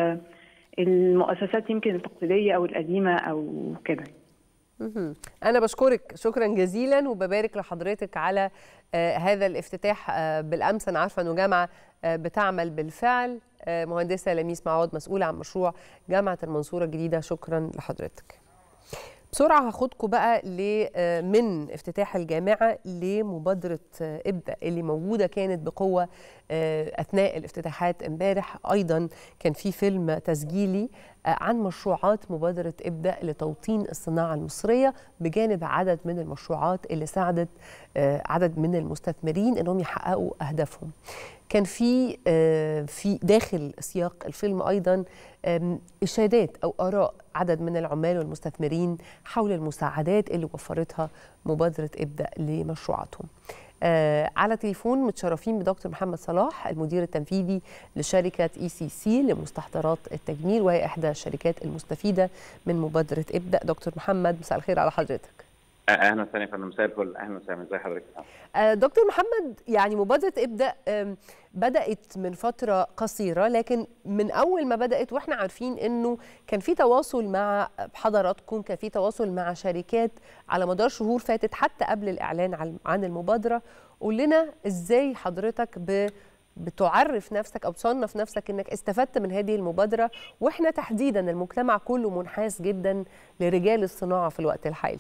المؤسسات يمكن التقليدية أو القديمة أو كده أنا بشكرك شكرا جزيلا وببارك لحضرتك على آه هذا الافتتاح آه بالأمس أنا عارفة أنه جامعة آه بتعمل بالفعل مهندسة لميس معوض مسؤولة عن مشروع جامعة المنصورة الجديدة شكرا لحضرتك بسرعة هاخدكم بقى من افتتاح الجامعة لمبادرة ابدأ اللي موجودة كانت بقوة أثناء الافتتاحات امبارح أيضا كان في فيلم تسجيلي عن مشروعات مبادرة ابدأ لتوطين الصناعة المصرية بجانب عدد من المشروعات اللي ساعدت عدد من المستثمرين انهم يحققوا اهدافهم. كان في في داخل سياق الفيلم ايضا اشادات او اراء عدد من العمال والمستثمرين حول المساعدات اللي وفرتها مبادره ابدا لمشروعاتهم. آه على تليفون متشرفين بدكتور محمد صلاح المدير التنفيذي لشركه اي سي سي لمستحضرات التجميل وهي احدى الشركات المستفيده من مبادره ابدا دكتور محمد مساء الخير على حضرتك اهلا وسهلا يا فندم مساء الفل اهلا وسهلا ازي حضرتك آه، دكتور محمد يعني مبادرة ابدأ آم، بدأت من فترة قصيرة لكن من أول ما بدأت وإحنا عارفين إنه كان في تواصل مع حضراتكم كان في تواصل مع شركات على مدار شهور فاتت حتى قبل الإعلان عن- عن المبادرة قول لنا إزاي حضرتك ب بتعرف نفسك او تصنف نفسك انك استفدت من هذه المبادره واحنا تحديدا المجتمع كله منحاز جدا لرجال الصناعه في الوقت الحالي.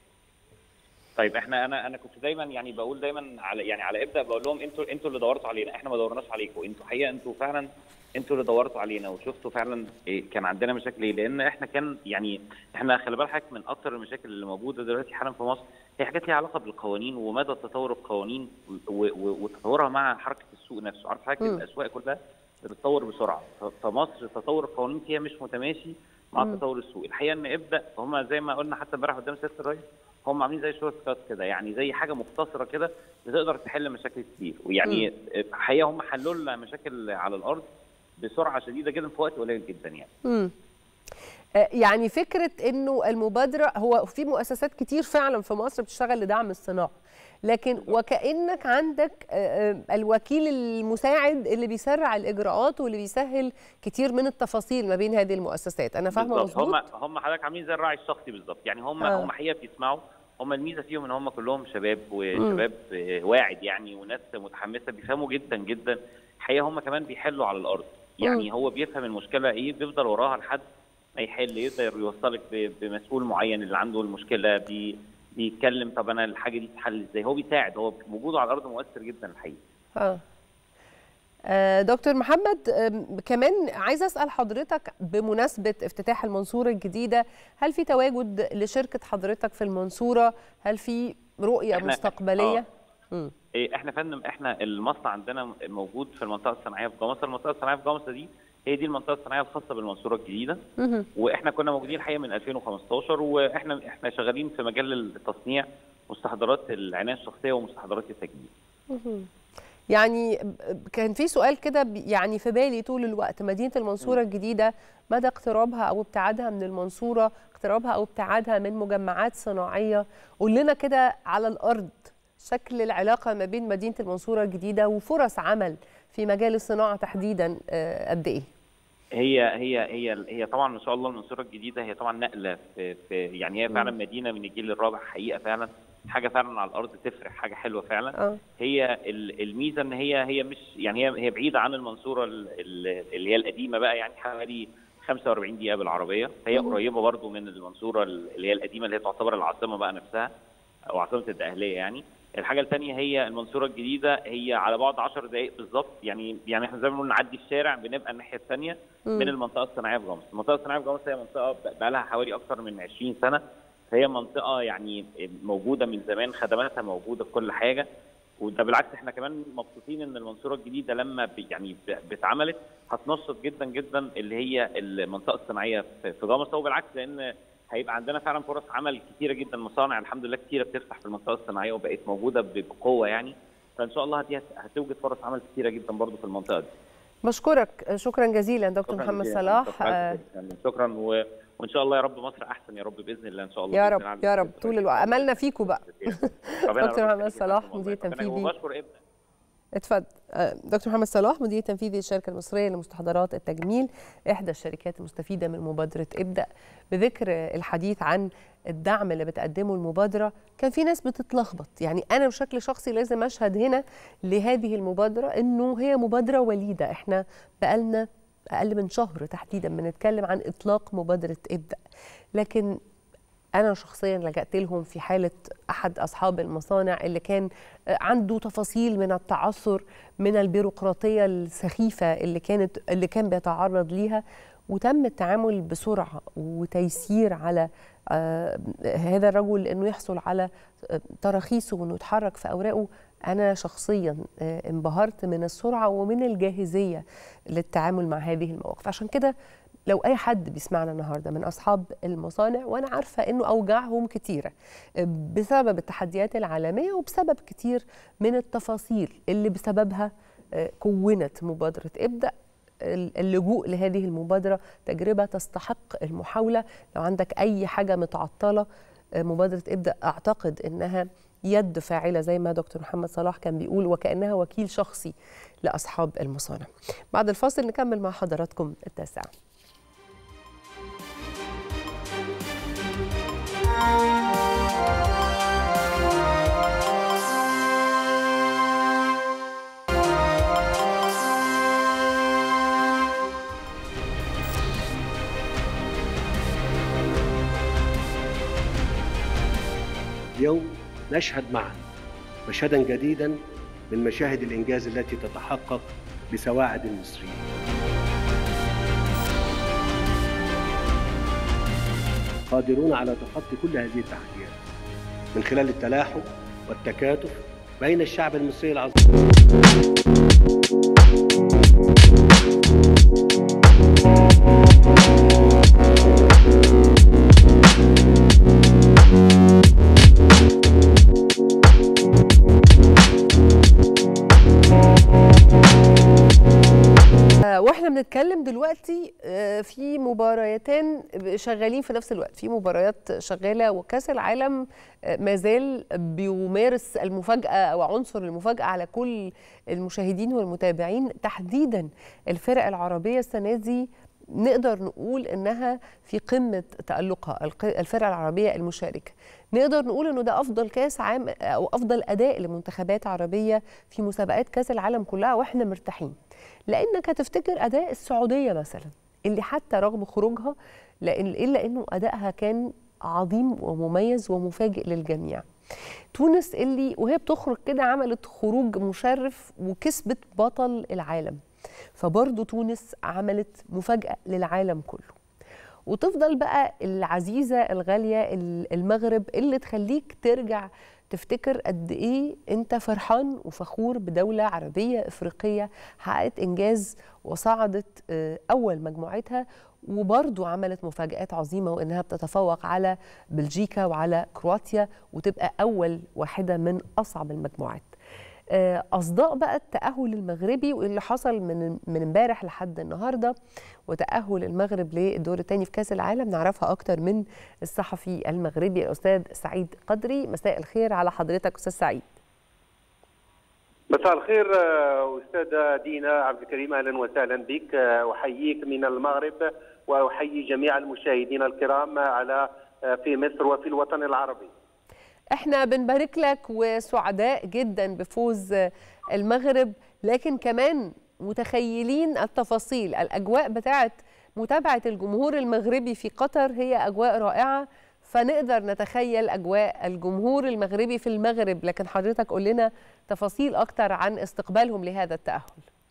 طيب احنا انا انا كنت دايما يعني بقول دايما على يعني على ابدا بقول لهم انتوا انتوا اللي دورتوا علينا احنا ما دورناش عليكم انتوا حقيقه انتوا فعلا انتوا اللي دورتوا علينا وشفتوا فعلا إيه كان عندنا مشاكل ايه لان احنا كان يعني احنا خلي بالك حضرتك من اكتر المشاكل اللي موجوده دلوقتي حالا في مصر هي حاجات ليها علاقه بالقوانين ومدى تطور القوانين و- و- وتطورها مع حركه السوق نفسه عارف حضرتك مم. الاسواق كلها بتتطور بسرعه ف- فمصر تطور القوانين فيها مش متماشي مع مم. تطور السوق الحقيقه ان ابدا هم زي ما قلنا حتى امبارح قدام سياده الرئيس هم عاملين زي شورت كات كده يعني زي حاجه مختصره كده بتقدر تحل مشاكل كتير ويعني الحقيقه هم حلوا لنا مشاكل على الارض بسرعه شديده جدا في وقت قليل جدا يعني مم. آه، يعني فكرة انه المبادرة هو في مؤسسات كتير فعلا في مصر بتشتغل لدعم الصناعة لكن وكأنك عندك آه، آه، الوكيل المساعد اللي بيسرع الإجراءات واللي بيسهل كتير من التفاصيل ما بين هذه المؤسسات أنا فاهمة بالظبط. هم مظبوط؟ هم حضرتك عاملين زي الراعي الشخصي بالظبط يعني هم آه. هم حقيقه بيسمعوا هم الميزه فيهم ان هم كلهم شباب وشباب آه، واعد يعني وناس متحمسه بيفهموا جدا جدا الحقيقه هم كمان بيحلوا على الارض يعني هو بيفهم المشكله ايه بيفضل وراها لحد ما يحل يقدر يوصلك ب- بمسؤول معين اللي عنده المشكله بي بيتكلم طب انا الحاجه دي تتحل ازاي هو بيساعد هو وجوده على الارض مؤثر جدا الحقيقه آه. آه، دكتور محمد آم، كمان عايزه اسال حضرتك بمناسبه افتتاح المنصوره الجديده هل في تواجد لشركه حضرتك في المنصوره هل في رؤيه إحنا- مستقبليه مم. إيه، احنا فندم احنا المصنع عندنا موجود في المنطقه الصناعيه في جمصه، المنطقه الصناعيه في جمصه دي هي دي المنطقه الصناعيه الخاصه بالمنصوره الجديده مهم. واحنا كنا موجودين الحقيقه من 2015 واحنا احنا شغالين في مجال التصنيع مستحضرات العنايه الشخصيه ومستحضرات التجميل. مهم. يعني ب- كان في سؤال كده ب- يعني في بالي طول الوقت مدينه المنصوره الجديده مدى اقترابها او ابتعادها من المنصوره اقترابها او ابتعادها من مجمعات صناعيه قول لنا كده على الارض شكل العلاقه ما بين مدينه المنصوره الجديده وفرص عمل في مجال الصناعه تحديدا آه، قد ايه هي هي هي هي طبعا ما شاء الله المنصوره الجديده هي طبعا نقله في, في يعني هي فعلا مدينه من الجيل الرابع حقيقه فعلا حاجه فعلا على الارض تفرح حاجه حلوه فعلا اه هي ال- الميزه ان هي هي مش يعني هي هي بعيده عن المنصوره ال- ال- اللي هي القديمه بقى يعني حوالي 45 دقيقه بالعربيه فهي مم. قريبه برضو من المنصوره اللي هي القديمه اللي هي تعتبر العاصمه بقى نفسها او عاصمه الدقهليه يعني الحاجه الثانيه هي المنصوره الجديده هي على بعد 10 دقائق بالظبط يعني يعني احنا زي ما بنقول نعدي الشارع بنبقى الناحيه الثانيه من المنطقه الصناعيه في جمصه، المنطقه الصناعيه في جمصه هي منطقه بقى لها حوالي اكثر من 20 سنه فهي منطقه يعني موجوده من زمان خدماتها موجوده في كل حاجه وده بالعكس احنا كمان مبسوطين ان المنصوره الجديده لما ب- يعني ب- باتعملت هتنشط جدا جدا اللي هي المنطقه الصناعيه في في جمصه وبالعكس لان هيبقى عندنا فعلا فرص عمل كتيره جدا مصانع الحمد لله كتيره بتفتح في المنطقه الصناعيه وبقت موجوده ب- بقوه يعني فان شاء الله دي هت- هتوجد فرص عمل كتيره جدا برضو في المنطقه دي بشكرك شكرا جزيلا دكتور شكراً محمد جزيلاً. صلاح شكراً آه، جزيلاً. شكرا و... وان شاء الله يا رب مصر احسن يا رب باذن الله ان شاء الله يا بإذن رب الله على يا رب الخير. طول الوقت املنا فيكم بقى ربنا دكتور يرب محمد يخليك يا صلاح فندم مدير والله. ربنا- تنفيذي. وبشكر ابدا اتفضل آه، دكتور محمد صلاح مدير تنفيذي الشركه المصريه لمستحضرات التجميل احدى الشركات المستفيده من مبادره ابدا بذكر الحديث عن الدعم اللي بتقدمه المبادره كان في ناس بتتلخبط يعني انا بشكل شخصي لازم اشهد هنا لهذه المبادره انه هي مبادره وليده احنا بقالنا اقل من شهر تحديدا بنتكلم عن اطلاق مبادره ابدا لكن انا شخصيا لجأت لهم في حاله احد اصحاب المصانع اللي كان عنده تفاصيل من التعثر من البيروقراطيه السخيفه اللي كانت اللي كان بيتعرض ليها وتم التعامل بسرعه وتيسير على آه، هذا الرجل انه يحصل على آه، تراخيصه وانه يتحرك في اوراقه انا شخصيا آه، انبهرت من السرعه ومن الجاهزيه للتعامل مع هذه المواقف عشان كده لو اي حد بيسمعنا النهارده من اصحاب المصانع وانا عارفه انه اوجاعهم كتيره بسبب التحديات العالميه وبسبب كتير من التفاصيل اللي بسببها آه، كونت مبادره ابدا اللجوء لهذه المبادره تجربه تستحق المحاوله لو عندك اي حاجه متعطله مبادره ابدا اعتقد انها يد فاعله زي ما دكتور محمد صلاح كان بيقول وكانها وكيل شخصي لاصحاب المصانع. بعد الفاصل نكمل مع حضراتكم التاسعه. اليوم نشهد معا مشهدا جديدا من مشاهد الانجاز التي تتحقق بسواعد المصريين. قادرون على تخطي كل هذه التحديات من خلال التلاحم والتكاتف بين الشعب المصري العظيم واحنا بنتكلم دلوقتي في مباريتين شغالين في نفس الوقت في مباريات شغاله وكاس العالم ما زال بيمارس المفاجاه او عنصر المفاجاه على كل المشاهدين والمتابعين تحديدا الفرق العربيه السنه دي نقدر نقول انها في قمه تالقها الفرق العربيه المشاركه نقدر نقول انه ده افضل كاس عام او افضل اداء لمنتخبات عربيه في مسابقات كاس العالم كلها واحنا مرتاحين لانك هتفتكر اداء السعوديه مثلا اللي حتى رغم خروجها لأن الا انه ادائها كان عظيم ومميز ومفاجئ للجميع تونس اللي وهي بتخرج كده عملت خروج مشرف وكسبت بطل العالم فبرضه تونس عملت مفاجأة للعالم كله وتفضل بقى العزيزة الغالية المغرب اللي تخليك ترجع تفتكر قد ايه انت فرحان وفخور بدولة عربية افريقية حققت انجاز وصعدت اول مجموعتها وبرضو عملت مفاجآت عظيمة وإنها بتتفوق على بلجيكا وعلى كرواتيا وتبقى أول واحدة من أصعب المجموعات اصداء بقى التاهل المغربي واللي حصل من من امبارح لحد النهارده وتاهل المغرب للدور الثاني في كاس العالم نعرفها اكتر من الصحفي المغربي الاستاذ سعيد قدري مساء الخير على حضرتك استاذ سعيد مساء الخير استاذه دينا عبد الكريم اهلا وسهلا بك احييك من المغرب واحيي جميع المشاهدين الكرام على في مصر وفي الوطن العربي احنا بنبارك لك وسعداء جدا بفوز المغرب لكن كمان متخيلين التفاصيل الاجواء بتاعه متابعه الجمهور المغربي في قطر هي اجواء رائعه فنقدر نتخيل اجواء الجمهور المغربي في المغرب لكن حضرتك قول لنا تفاصيل اكتر عن استقبالهم لهذا التاهل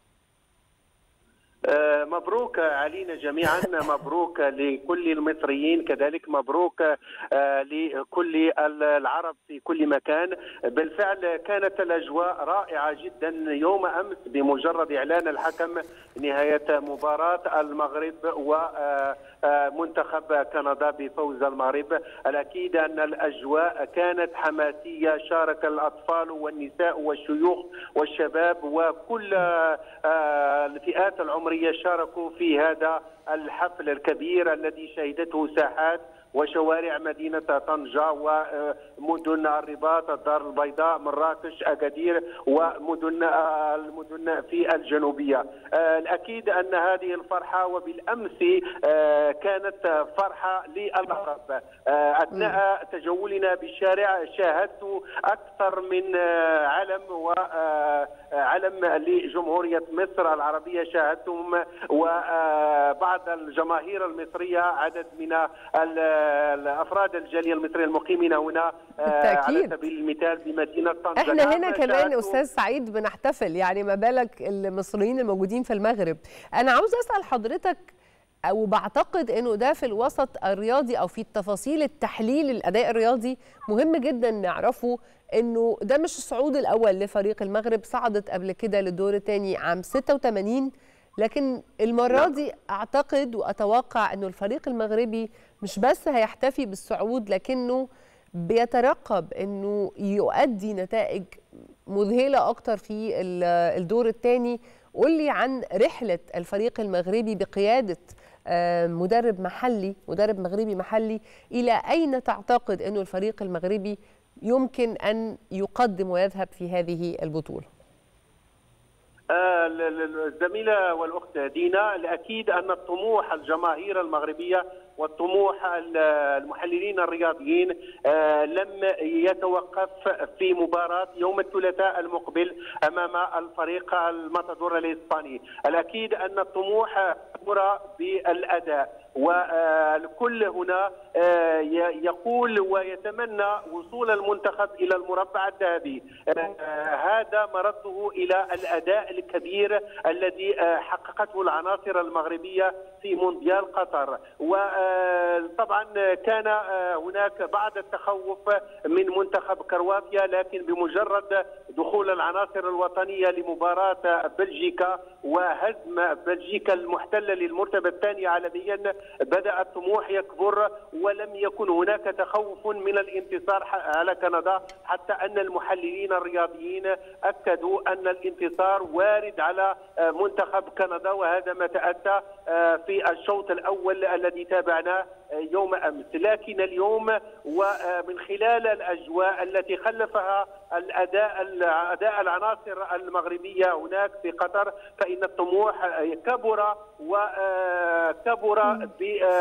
مبروك علينا جميعا مبروك لكل المصريين كذلك مبروك لكل العرب في كل مكان بالفعل كانت الاجواء رائعه جدا يوم امس بمجرد اعلان الحكم نهايه مباراه المغرب ومنتخب كندا بفوز المغرب الاكيد ان الاجواء كانت حماسيه شارك الاطفال والنساء والشيوخ والشباب وكل الفئات العمريه شاركوا في هذا الحفل الكبير الذي شهدته ساحات وشوارع مدينة طنجة ومدن الرباط الدار البيضاء مراكش أكادير ومدن المدن في الجنوبية الأكيد أن هذه الفرحة وبالأمس كانت فرحة للعرب أثناء تجولنا بالشارع شاهدت أكثر من علم وعلم لجمهورية مصر العربية شاهدتهم وبعض الجماهير المصرية عدد من الافراد الجاليه المصريه المقيمين هنا بالتأكيد. على سبيل المثال بمدينه طنجه احنا هنا كمان استاذ سعيد بنحتفل يعني ما بالك المصريين الموجودين في المغرب انا عاوز اسال حضرتك او بعتقد انه ده في الوسط الرياضي او في التفاصيل التحليل الاداء الرياضي مهم جدا نعرفه انه ده مش الصعود الاول لفريق المغرب صعدت قبل كده للدور الثاني عام 86 لكن المرة دي أعتقد وأتوقع أنه الفريق المغربي مش بس هيحتفي بالصعود لكنه بيترقب أنه يؤدي نتائج مذهلة أكتر في الدور الثاني قول لي عن رحلة الفريق المغربي بقيادة مدرب محلي مدرب مغربي محلي الى اين تعتقد انه الفريق المغربي يمكن ان يقدم ويذهب في هذه البطوله الزميله والاخت دينا الاكيد ان الطموح الجماهير المغربيه والطموح المحللين الرياضيين لم يتوقف في مباراة يوم الثلاثاء المقبل أمام الفريق الماتادور الإسباني الأكيد أن الطموح مرى بالأداء والكل هنا يقول ويتمنى وصول المنتخب الى المربع الذهبي هذا مرده الى الاداء الكبير الذي حققته العناصر المغربيه في مونديال قطر وطبعا كان هناك بعض التخوف من منتخب كرواتيا لكن بمجرد دخول العناصر الوطنيه لمباراه بلجيكا وهزم بلجيكا المحتله للمرتبه الثانيه عالميا بدا الطموح يكبر ولم يكن هناك تخوف من الانتصار على كندا حتى ان المحللين الرياضيين اكدوا ان الانتصار وارد على منتخب كندا وهذا ما تاتى في الشوط الاول الذي تابعناه يوم امس لكن اليوم ومن خلال الاجواء التي خلفها الاداء اداء العناصر المغربيه هناك في قطر فان الطموح كبر وكبر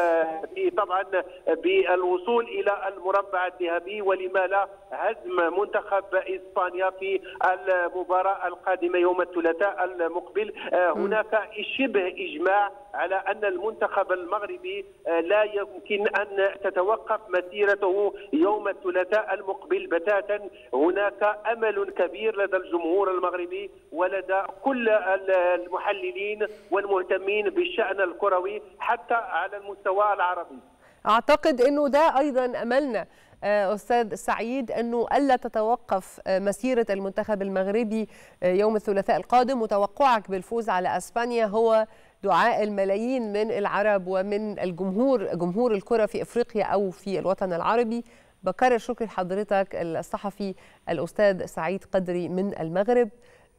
طبعا بالوصول الى المربع الذهبي ولما لا هزم منتخب اسبانيا في المباراه القادمه يوم الثلاثاء المقبل هناك شبه اجماع على ان المنتخب المغربي لا يمكن ان تتوقف مسيرته يوم الثلاثاء المقبل بتاتا هناك امل كبير لدى الجمهور المغربي ولدى كل المحللين والمهتمين بالشان الكروي حتى على المستوى العربي اعتقد انه ده ايضا املنا استاذ سعيد انه الا تتوقف مسيره المنتخب المغربي يوم الثلاثاء القادم وتوقعك بالفوز على اسبانيا هو دعاء الملايين من العرب ومن الجمهور جمهور الكره في افريقيا او في الوطن العربي بكرر شكري لحضرتك الصحفي الاستاذ سعيد قدري من المغرب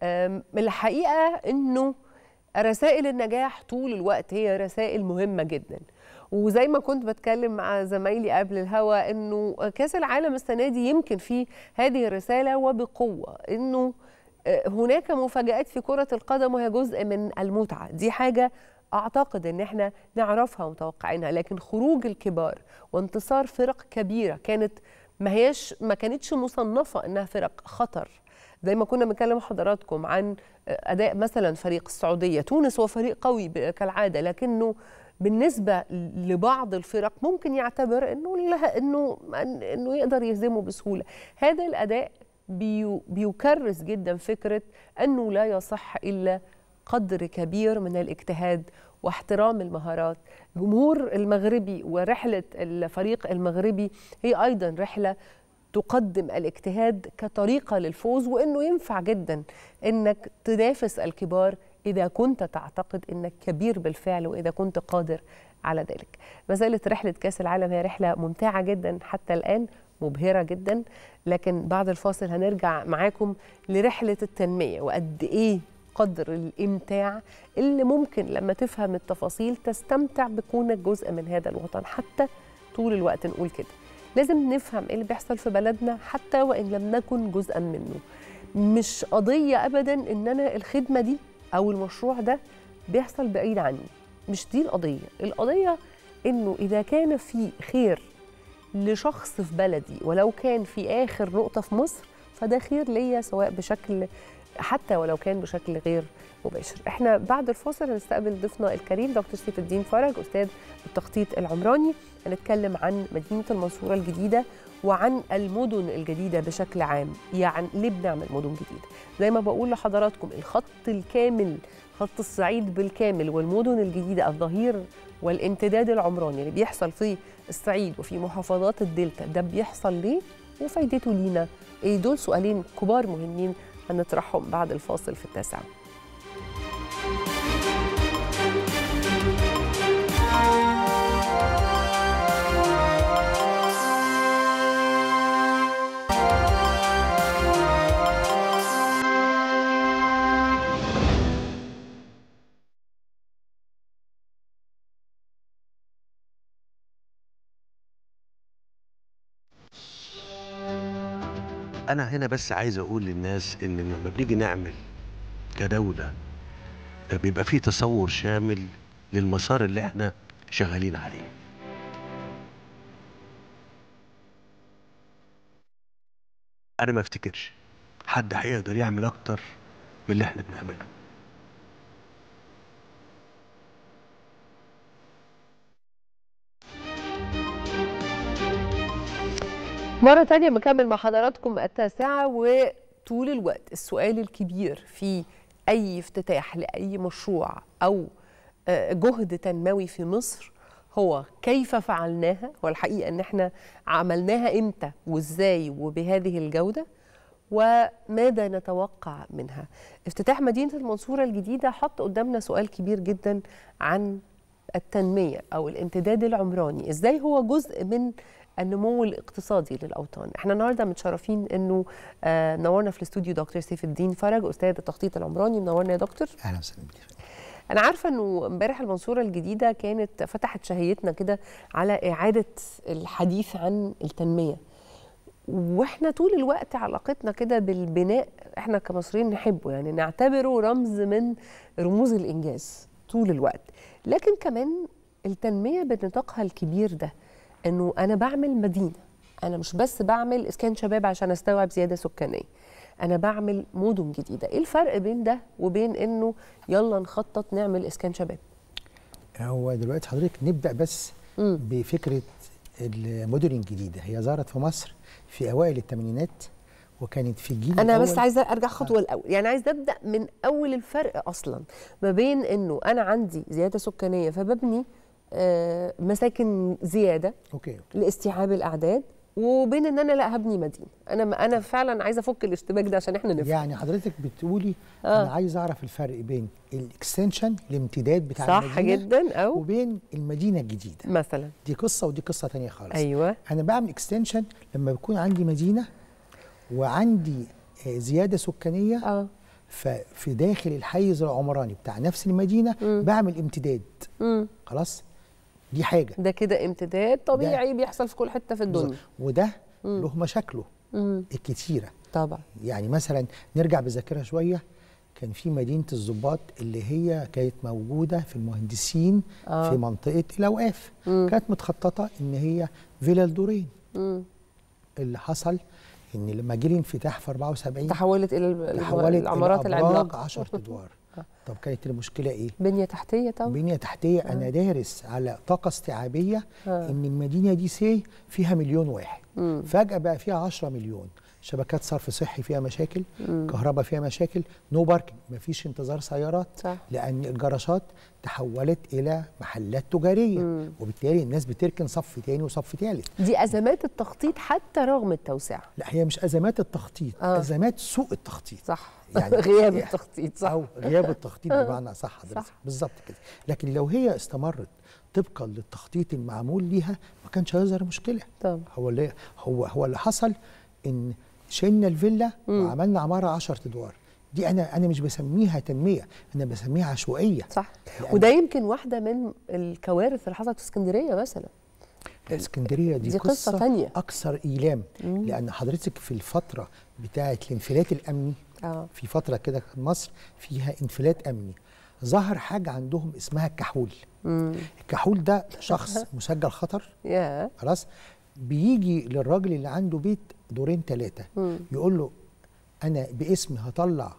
الحقيقه انه رسائل النجاح طول الوقت هي رسائل مهمه جدا وزي ما كنت بتكلم مع زمايلي قبل الهوا انه كاس العالم السنه دي يمكن فيه هذه الرساله وبقوه انه هناك مفاجآت في كرة القدم وهي جزء من المتعة دي حاجة أعتقد إن إحنا نعرفها ومتوقعينها لكن خروج الكبار وانتصار فرق كبيرة كانت ما هياش ما كانتش مصنفة إنها فرق خطر زي ما كنا بنكلم حضراتكم عن أداء مثلا فريق السعودية تونس هو فريق قوي كالعادة لكنه بالنسبة لبعض الفرق ممكن يعتبر إنه إنه إنه يقدر يهزمه بسهولة هذا الأداء بيو بيكرس جدا فكرة أنه لا يصح إلا قدر كبير من الاجتهاد واحترام المهارات جمهور المغربي ورحلة الفريق المغربي هي أيضا رحلة تقدم الاجتهاد كطريقة للفوز وأنه ينفع جدا أنك تنافس الكبار إذا كنت تعتقد أنك كبير بالفعل وإذا كنت قادر على ذلك ما زالت رحلة كأس العالم هي رحلة ممتعة جدا حتى الآن مبهرة جدا لكن بعد الفاصل هنرجع معاكم لرحلة التنمية وقد إيه قدر الإمتاع اللي ممكن لما تفهم التفاصيل تستمتع بكونك جزء من هذا الوطن حتى طول الوقت نقول كده لازم نفهم ايه اللي بيحصل في بلدنا حتى وإن لم نكن جزءا منه مش قضية أبدا إن أنا الخدمة دي أو المشروع ده بيحصل بعيد عني مش دي القضية القضية إنه إذا كان في خير لشخص في بلدي ولو كان في اخر نقطه في مصر فده خير ليا سواء بشكل حتى ولو كان بشكل غير مباشر احنا بعد الفاصل هنستقبل ضيفنا الكريم دكتور سيف الدين فرج استاذ التخطيط العمراني هنتكلم عن مدينه المنصوره الجديده وعن المدن الجديده بشكل عام يعني ليه بنعمل مدن جديده زي ما بقول لحضراتكم الخط الكامل خط الصعيد بالكامل والمدن الجديده الظهير والامتداد العمراني اللي بيحصل في الصعيد وفي محافظات الدلتا ده بيحصل ليه وفايدته لينا ايه دول سؤالين كبار مهمين هنطرحهم بعد الفاصل في التاسعه انا هنا بس عايز اقول للناس ان لما بنيجي نعمل كدوله بيبقى فيه تصور شامل للمسار اللي احنا شغالين عليه انا ما افتكرش حد هيقدر يعمل اكتر من اللي احنا بنعمله مرة تانية بكمل مع حضراتكم التاسعة وطول الوقت السؤال الكبير في أي افتتاح لأي مشروع أو آه، جهد تنموي في مصر هو كيف فعلناها والحقيقة أن احنا عملناها إمتى وإزاي وبهذه الجودة وماذا نتوقع منها افتتاح مدينة المنصورة الجديدة حط قدامنا سؤال كبير جدا عن التنمية أو الامتداد العمراني إزاي هو جزء من النمو الاقتصادي للاوطان احنا النهارده متشرفين انه آه نورنا في الاستوديو دكتور سيف الدين فرج استاذ التخطيط العمراني منورنا يا دكتور اهلا وسهلا بك انا عارفه انه امبارح المنصوره الجديده كانت فتحت شهيتنا كده على اعاده الحديث عن التنميه واحنا طول الوقت علاقتنا كده بالبناء احنا كمصريين نحبه يعني نعتبره رمز من رموز الانجاز طول الوقت لكن كمان التنميه بنطاقها الكبير ده انه انا بعمل مدينه انا مش بس بعمل اسكان شباب عشان استوعب زياده سكانيه انا بعمل مدن جديده ايه الفرق بين ده وبين انه يلا نخطط نعمل اسكان شباب هو دلوقتي حضرتك نبدا بس مم. بفكره المدن الجديده هي ظهرت في مصر في اوائل الثمانينات وكانت في الجيل انا الأول بس عايزه ارجع خطوه الاول يعني عايزه ابدا من اول الفرق اصلا ما بين انه انا عندي زياده سكانيه فببني آه، مساكن زياده اوكي لاستيعاب الاعداد وبين ان انا لا هبني مدينه انا انا فعلا عايزه افك الاشتباك ده عشان احنا نفهم يعني حضرتك بتقولي آه. انا عايز اعرف الفرق بين الاكستنشن الامتداد بتاع صح المدينه جدا او وبين المدينه الجديده مثلا دي قصه ودي قصه تانية خالص ايوه انا بعمل اكستنشن لما بيكون عندي مدينه وعندي آه، زياده سكانيه اه ففي داخل الحيز العمراني بتاع نفس المدينه مم. بعمل امتداد مم. خلاص دي حاجه ده كده امتداد طبيعي بيحصل في كل حته في الدنيا وده مم. له مشاكله مم. الكتيره طبعا يعني مثلا نرجع بالذاكره شويه كان في مدينه الضباط اللي هي كانت موجوده في المهندسين آه. في منطقه الاوقاف مم. كانت متخططه ان هي فيلل دورين مم. اللي حصل ان لما جه الانفتاح في 74 تحولت الى ال- تحولت العمارات إلى أبراج العملاقه 10 ادوار طب كانت المشكله ايه؟ بنيه تحتيه طبعا بنيه تحتيه انا دارس على طاقه استيعابيه آه. ان المدينه دي سي فيها مليون واحد مم. فجاه بقى فيها 10 مليون شبكات صرف صحي فيها مشاكل مم. كهرباء فيها مشاكل نو باركنج مفيش انتظار سيارات صح لان الجراشات تحولت الى محلات تجاريه مم. وبالتالي الناس بتركن صف تاني وصف تالت دي ازمات التخطيط حتى رغم التوسعه لا هي مش ازمات التخطيط آه. ازمات سوء التخطيط صح يعني غياب إيه؟ التخطيط صح او غياب التخطيط بمعنى صح حضرتك صح. بالظبط كده لكن لو هي استمرت طبقا للتخطيط المعمول ليها ما كانش هيظهر مشكله طبعا هو اللي هو هو اللي حصل ان شلنا الفيلا مم. وعملنا عماره 10 ادوار دي انا انا مش بسميها تنميه انا بسميها عشوائيه صح لأن وده يمكن واحده من الكوارث اللي حصلت في اسكندريه مثلا اسكندريه دي, دي قصة تانية. اكثر ايلام مم. لان حضرتك في الفتره بتاعه الانفلات الامني اه في فتره كده كان مصر فيها انفلات امني ظهر حاجه عندهم اسمها الكحول امم الكحول ده شخص مسجل خطر يا خلاص بيجي للراجل اللي عنده بيت دورين ثلاثه مم. يقول له انا باسمي هطلع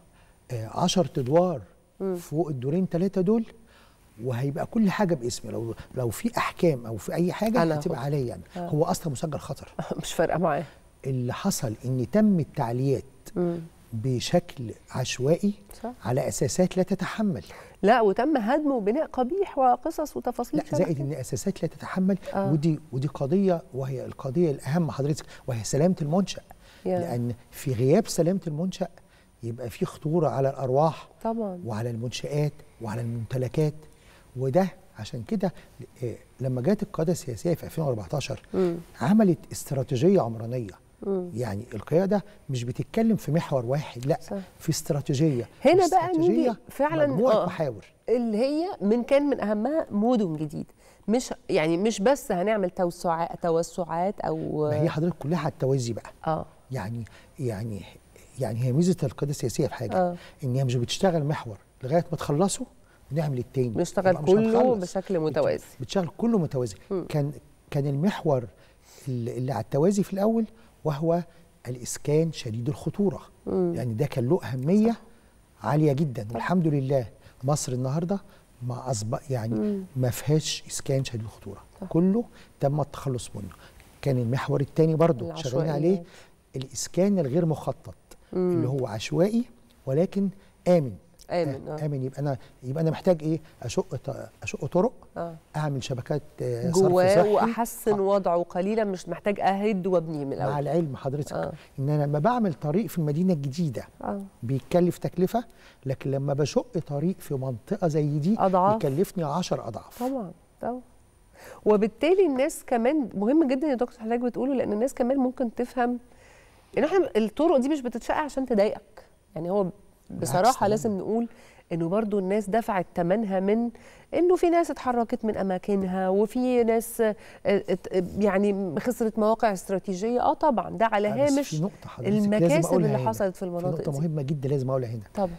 10 ادوار فوق الدورين ثلاثه دول وهيبقى كل حاجه باسمي لو لو في احكام او في اي حاجه أنا هتبقى هاخد. عليا انا آه. هو اصلا مسجل خطر مش فارقه معاه اللي حصل ان تم التعليات مم. بشكل عشوائي صح على اساسات لا تتحمل لا وتم هدم وبناء قبيح وقصص وتفاصيل لا شبه زائد كده. ان اساسات لا تتحمل آه. ودي ودي قضيه وهي القضيه الاهم حضرتك وهي سلامه المنشا يا. لان في غياب سلامه المنشا يبقى في خطوره على الارواح طبعا وعلى المنشآت وعلى الممتلكات وده عشان كده آه، لما جت القياده السياسيه في 2014 مم. عملت استراتيجيه عمرانيه مم. يعني القياده مش بتتكلم في محور واحد لا صح. في استراتيجيه هنا بقى واستراتيجية نيجي فعلا مجموعه آه. محاور اللي هي من كان من اهمها مدن جديده مش يعني مش بس هنعمل توسعات توسعات او ما هي حضرتك كلها على التوازي بقى اه يعني يعني يعني هي ميزه القياده السياسيه في حاجه آه. ان هي مش بتشتغل محور لغايه ما تخلصه ونعمل التاني بنشتغل يبقى مش كله هنخلص. بشكل متوازي بتشتغل كله متوازي كان كان المحور اللي اللي على التوازي في الاول وهو الاسكان شديد الخطوره مم. يعني ده كان له اهميه عاليه جدا والحمد لله مصر النهارده ما اصبح يعني مم. ما فيهاش اسكان شديد الخطوره كله تم التخلص منه كان المحور الثاني برضه شغالين عليه العشوائيات. الاسكان الغير مخطط مم. اللي هو عشوائي ولكن امن آمن، آه. امن يبقى انا يبقى انا محتاج ايه اشق ط- اشق طرق آه. اعمل شبكات آه، صرف جواه صحي واحسن وضعه قليلا مش محتاج اهد وابنيه من الاول مع العلم حضرتك آه. ان انا لما بعمل طريق في المدينه الجديده آه. بيتكلف تكلفه لكن لما بشق طريق في منطقه زي دي أضعاف. يكلفني 10 اضعاف طبعا طبعا وبالتالي الناس كمان مهم جدا يا دكتور حضرتك بتقوله لان الناس كمان ممكن تفهم ان احنا الطرق دي مش بتتشق عشان تضايقك يعني هو بصراحه تماماً. لازم نقول انه برضو الناس دفعت ثمنها من انه في ناس اتحركت من اماكنها وفي ناس آه، ات- يعني خسرت مواقع استراتيجيه اه طبعا ده على آه، بس هامش في نقطه حضرتك لازم المكاسب أقولها اللي هنا. حصلت في في المناطق نقطه دي مهمه جدا لازم اقولها هنا طبعا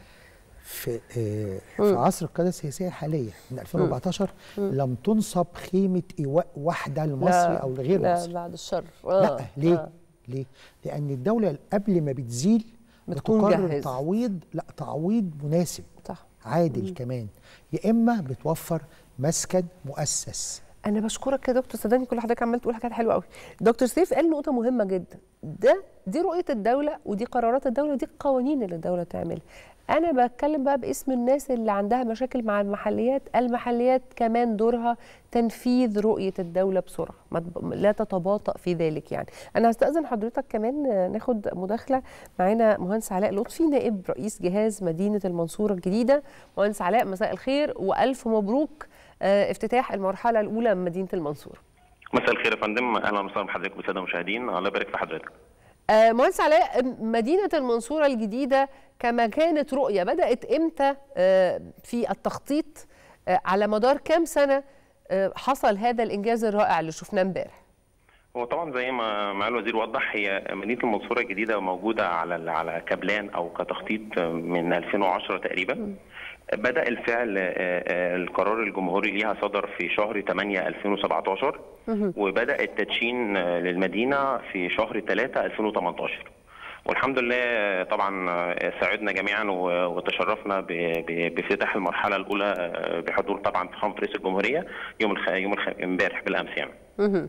في آه مم. في عصر القياده السياسيه الحاليه من 2014 لم تنصب خيمه ايواء واحده لمصر لا، او لغير لا مصر بعد الشر لا آه، ليه؟ آه. ليه؟ لأن الدولة قبل ما بتزيل بتكون بتقرر جهزت. تعويض لا تعويض مناسب صح عادل مم. كمان يا إما بتوفر مسكن مؤسس انا بشكرك يا دكتور صدقني كل حضرتك عمال تقول حاجات حلوه قوي دكتور سيف قال نقطه مهمه جدا ده دي رؤيه الدوله ودي قرارات الدوله ودي القوانين اللي الدوله تعملها انا بتكلم بقى باسم الناس اللي عندها مشاكل مع المحليات المحليات كمان دورها تنفيذ رؤيه الدوله بسرعه ما تب- لا تتباطأ في ذلك يعني انا هستأذن حضرتك كمان آه، ناخد مداخله معانا مهندس علاء لطفي نائب رئيس جهاز مدينه المنصوره الجديده مهندس علاء مساء الخير والف مبروك آه، افتتاح المرحله الاولى من مدينه المنصوره مساء الخير يا فندم اهلا وسهلا بحضرتك بالساده المشاهدين الله يبارك في حضرتك آه، مهندس علاء مدينة المنصورة الجديدة كما كانت رؤية بدأت إمتى آه، في التخطيط آه، على مدار كام سنة آه، حصل هذا الإنجاز الرائع اللي شفناه امبارح هو طبعا زي ما مع الوزير وضح هي مدينه المنصوره الجديده موجوده على على كبلان او كتخطيط من 2010 تقريبا بدا الفعل آه، آه، القرار الجمهوري ليها صدر في شهر 8 2017 وبدا التدشين آه، للمدينه في شهر 3 2018 والحمد لله طبعا آه، سعدنا جميعا و- وتشرفنا ب- ب- بافتتاح المرحله الاولى آه، بحضور طبعا فخامه رئيس الجمهوريه يوم الخ... يوم الخ... امبارح بالامس يعني مهم.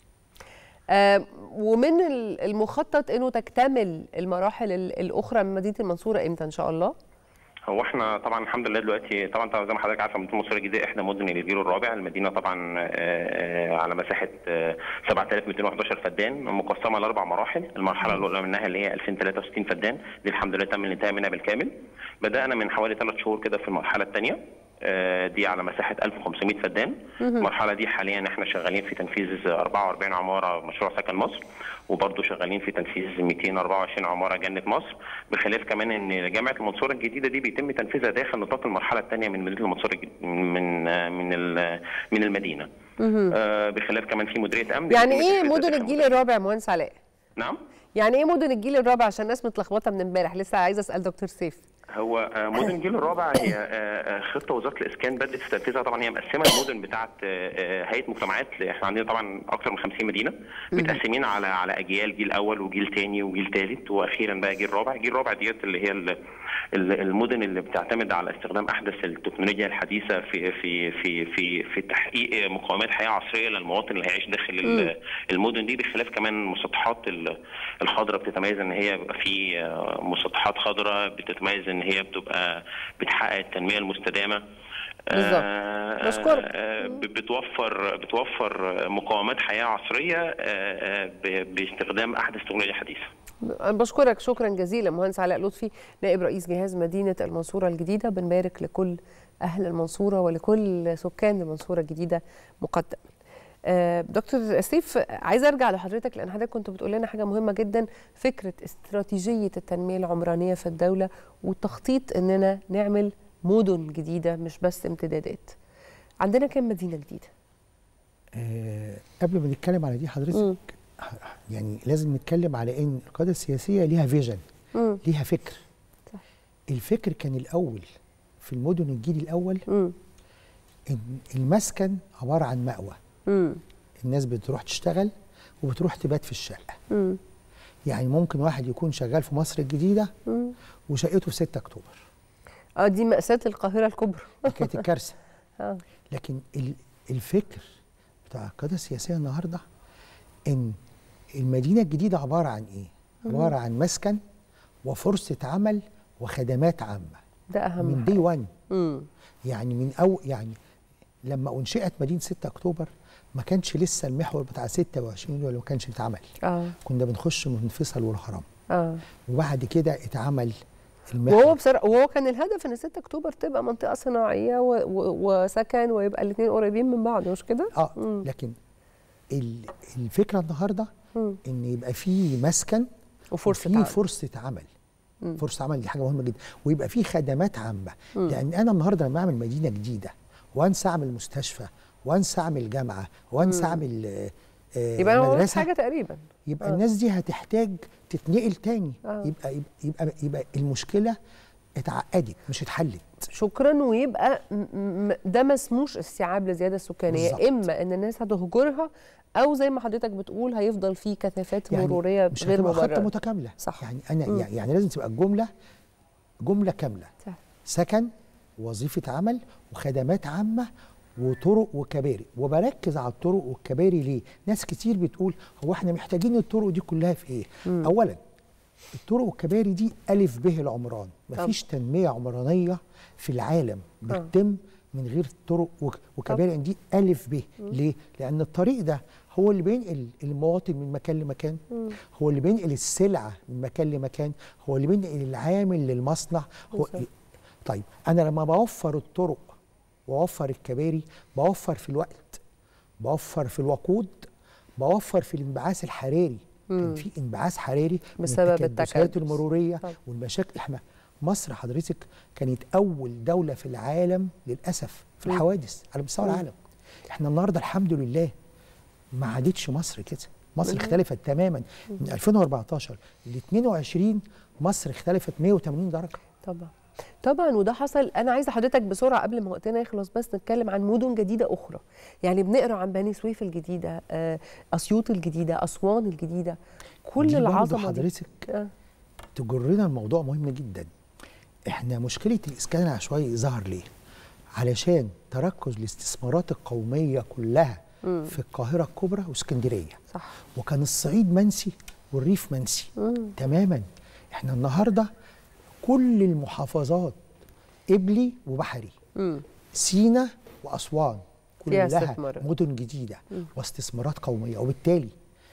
آه، ومن ال- المخطط انه تكتمل المراحل ال- الاخرى من مدينه المنصوره امتى ان شاء الله؟ هو احنا طبعا الحمد لله دلوقتي طبعا طبعا زي ما حضرتك عارفه مدينه المنصوره الجديده احدى مدن الجيل الرابع المدينه طبعا آه، آه، على مساحه آه، 7211 فدان مقسمه لاربع مراحل المرحله الاولى منها اللي هي 2063 فدان دي الحمد لله تم الانتهاء منها بالكامل بدانا من حوالي ثلاث شهور كده في المرحله الثانيه دي على مساحه 1500 فدان مهم. المرحله دي حاليا احنا شغالين في تنفيذ 44 عماره مشروع سكن مصر وبرضه شغالين في تنفيذ 224 عماره جنه مصر بخلاف كمان ان جامعه المنصوره الجديده دي بيتم تنفيذها داخل نطاق المرحله الثانيه من مدينه المنصوره الجد- من آه، من ال- من المدينه مهم. آه، بخلاف كمان في مديريه امن يعني بيتم ايه تنفيذها مدن داخل الجيل الرابع يا مهندس علاء؟ نعم يعني ايه مدن الجيل الرابع عشان الناس متلخبطه من امبارح لسه عايزه اسال دكتور سيف هو آه، مدن الجيل الرابع هي آه، آه، خطه وزاره الاسكان بدات في تنفيذها طبعا هي مقسمه المدن بتاعه آه، آه، هيئه مجتمعات احنا عندنا طبعا اكثر من 50 مدينه متقسمين على على اجيال جيل اول وجيل ثاني وجيل ثالث واخيرا بقى جيل رابع الجيل الرابع ديت اللي هي ال- ال- المدن اللي بتعتمد على استخدام احدث التكنولوجيا الحديثه في في في في في تحقيق مقومات حياه عصريه للمواطن اللي هيعيش داخل ال- مم. المدن دي بخلاف كمان المسطحات ال- الخضراء بتتميز ان هي بيبقى في آه، مسطحات خضراء بتتميز ان هي بتبقى بتحقق التنميه المستدامه بالظبط. آه، بشكرك. آه، ب- بتوفر بتوفر مقومات حياه عصريه آه، آه، ب- باستخدام احدث تكنولوجيا حديثه بشكرك شكرا جزيلا مهندس علاء لطفي نائب رئيس جهاز مدينه المنصوره الجديده بنبارك لكل اهل المنصوره ولكل سكان المنصوره الجديده مقدما آه، دكتور سيف عايزه ارجع لحضرتك لان حضرتك كنت بتقول لنا حاجه مهمه جدا فكره استراتيجيه التنميه العمرانيه في الدوله والتخطيط اننا نعمل مدن جديده مش بس امتدادات عندنا كام مدينه جديده آه قبل ما نتكلم على دي حضرتك يعني لازم نتكلم على ان القياده السياسيه ليها فيجن مم. ليها فكر صح. الفكر كان الاول في المدن الجيل الاول مم. ان المسكن عباره عن مأوى مم. الناس بتروح تشتغل وبتروح تبات في الشقه مم. يعني ممكن واحد يكون شغال في مصر الجديده مم. وشقته في 6 اكتوبر اه دي مأساة القاهرة الكبرى دي كانت الكارثه اه لكن ال- الفكر بتاع القياده السياسيه النهارده ان المدينه الجديده عباره عن ايه؟ مم. عباره عن مسكن وفرصه عمل وخدمات عامه ده أهم من دي 1 مم. يعني من أو يعني لما انشئت مدينه 6 اكتوبر ما كانش لسه المحور بتاع 26 ولا ما كانش اتعمل اه كنا بنخش من فيصل والهرم اه وبعد كده اتعمل المحور وهو بصراحة وهو كان الهدف ان 6 اكتوبر تبقى منطقة صناعية و... و... وسكن ويبقى الاثنين قريبين من بعض مش كده؟ اه لكن ال- الفكره النهارده مم. ان يبقى في مسكن وفرصة وفي عمل. فرصه عمل مم. فرصه عمل دي حاجه مهمه جدا ويبقى في خدمات عامه مم. لان انا النهارده لما اعمل مدينه جديده وانسى اعمل مستشفى وانسى اعمل جامعه وانسى مم. اعمل آه، آه، يبقى انا ما عملتش مدرسه حاجة تقريبا يبقى آه. الناس دي هتحتاج تتنقل تاني آه. يبقى يبقى يبقى, يبقى المشكله اتعقدت مش اتحلت شكرا ويبقى م- م- ده ما اسموش استيعاب للزياده السكانيه بالظبط. اما ان الناس هتهجرها او زي ما حضرتك بتقول هيفضل في كثافات يعني مروريه مش غير هتبقى خطه مبرره متكامله صح. يعني انا مم. يعني لازم تبقى الجمله جمله كامله صح. سكن وظيفه عمل وخدمات عامه وطرق وكباري وبركز على الطرق والكباري ليه ناس كتير بتقول هو احنا محتاجين الطرق دي كلها في ايه مم. اولا الطرق والكباري دي الف به العمران طبعا. مفيش تنميه عمرانيه في العالم آه. بتتم من غير طرق وك- وكباري دي الف به ليه لان الطريق ده هو اللي بينقل المواطن من مكان لمكان مم. هو اللي بينقل السلعه من مكان لمكان هو اللي بينقل العامل للمصنع هو بالظبط. طيب انا لما بوفر الطرق واوفر الكباري بوفر في الوقت بوفر في الوقود بوفر في الانبعاث الحراري كان مم. في انبعاث حراري من بسبب التكدسات التكدس. المروريه طبعا. والمشاكل احنا مصر حضرتك كانت اول دوله في العالم للاسف في مم. الحوادث على مستوى مم. العالم احنا النهارده الحمد لله ما عادتش مصر كده مصر مم. اختلفت تماما من 2014 ل 22 مصر اختلفت 180 درجه طبعا طبعا وده حصل انا عايزه حضرتك بسرعه قبل ما وقتنا يخلص بس نتكلم عن مدن جديده اخرى يعني بنقرا عن بني سويف الجديده آه، اسيوط الجديده اسوان الجديده كل دي برضه العظمه دي حضرتك آه. تجرنا الموضوع مهم جدا احنا مشكله الاسكان العشوائي ظهر ليه علشان تركز الاستثمارات القوميه كلها مم. في القاهره الكبرى واسكندريه صح وكان الصعيد منسي والريف منسي مم. تماما احنا النهارده كل المحافظات قبلي وبحري مم. سينا واسوان فيها كلها استثمارات. مدن جديده مم. واستثمارات قوميه وبالتالي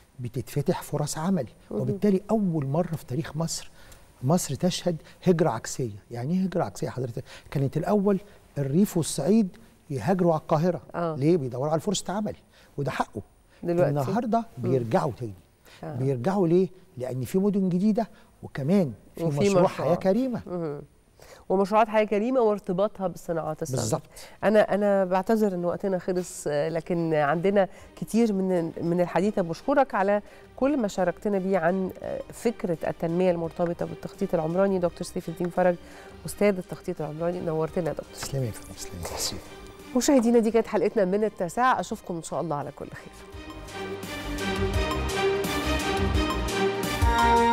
بتتفتح فرص عمل مم. وبالتالي اول مره في تاريخ مصر مصر تشهد هجره عكسيه يعني ايه هجره عكسيه حضرتك كانت الاول الريف والصعيد يهاجروا على القاهره آه. ليه بيدوروا على فرصه عمل وده حقه دلوقتي. النهارده مم. بيرجعوا تاني آه. بيرجعوا ليه لان في مدن جديده وكمان في وفي مشروع مشروع. حياه كريمه مم. ومشروعات حياه كريمه وارتباطها بالصناعات الصغيره بالظبط انا انا بعتذر ان وقتنا خلص آه، لكن عندنا كتير من من الحديث بشكرك على كل ما شاركتنا بيه عن آه، فكره التنميه المرتبطه بالتخطيط العمراني دكتور سيف الدين فرج استاذ التخطيط العمراني نورتنا يا دكتور تسلمي يا فندم تسلمي تسلمي مشاهدينا دي كانت حلقتنا من التاسعه اشوفكم ان شاء الله على كل خير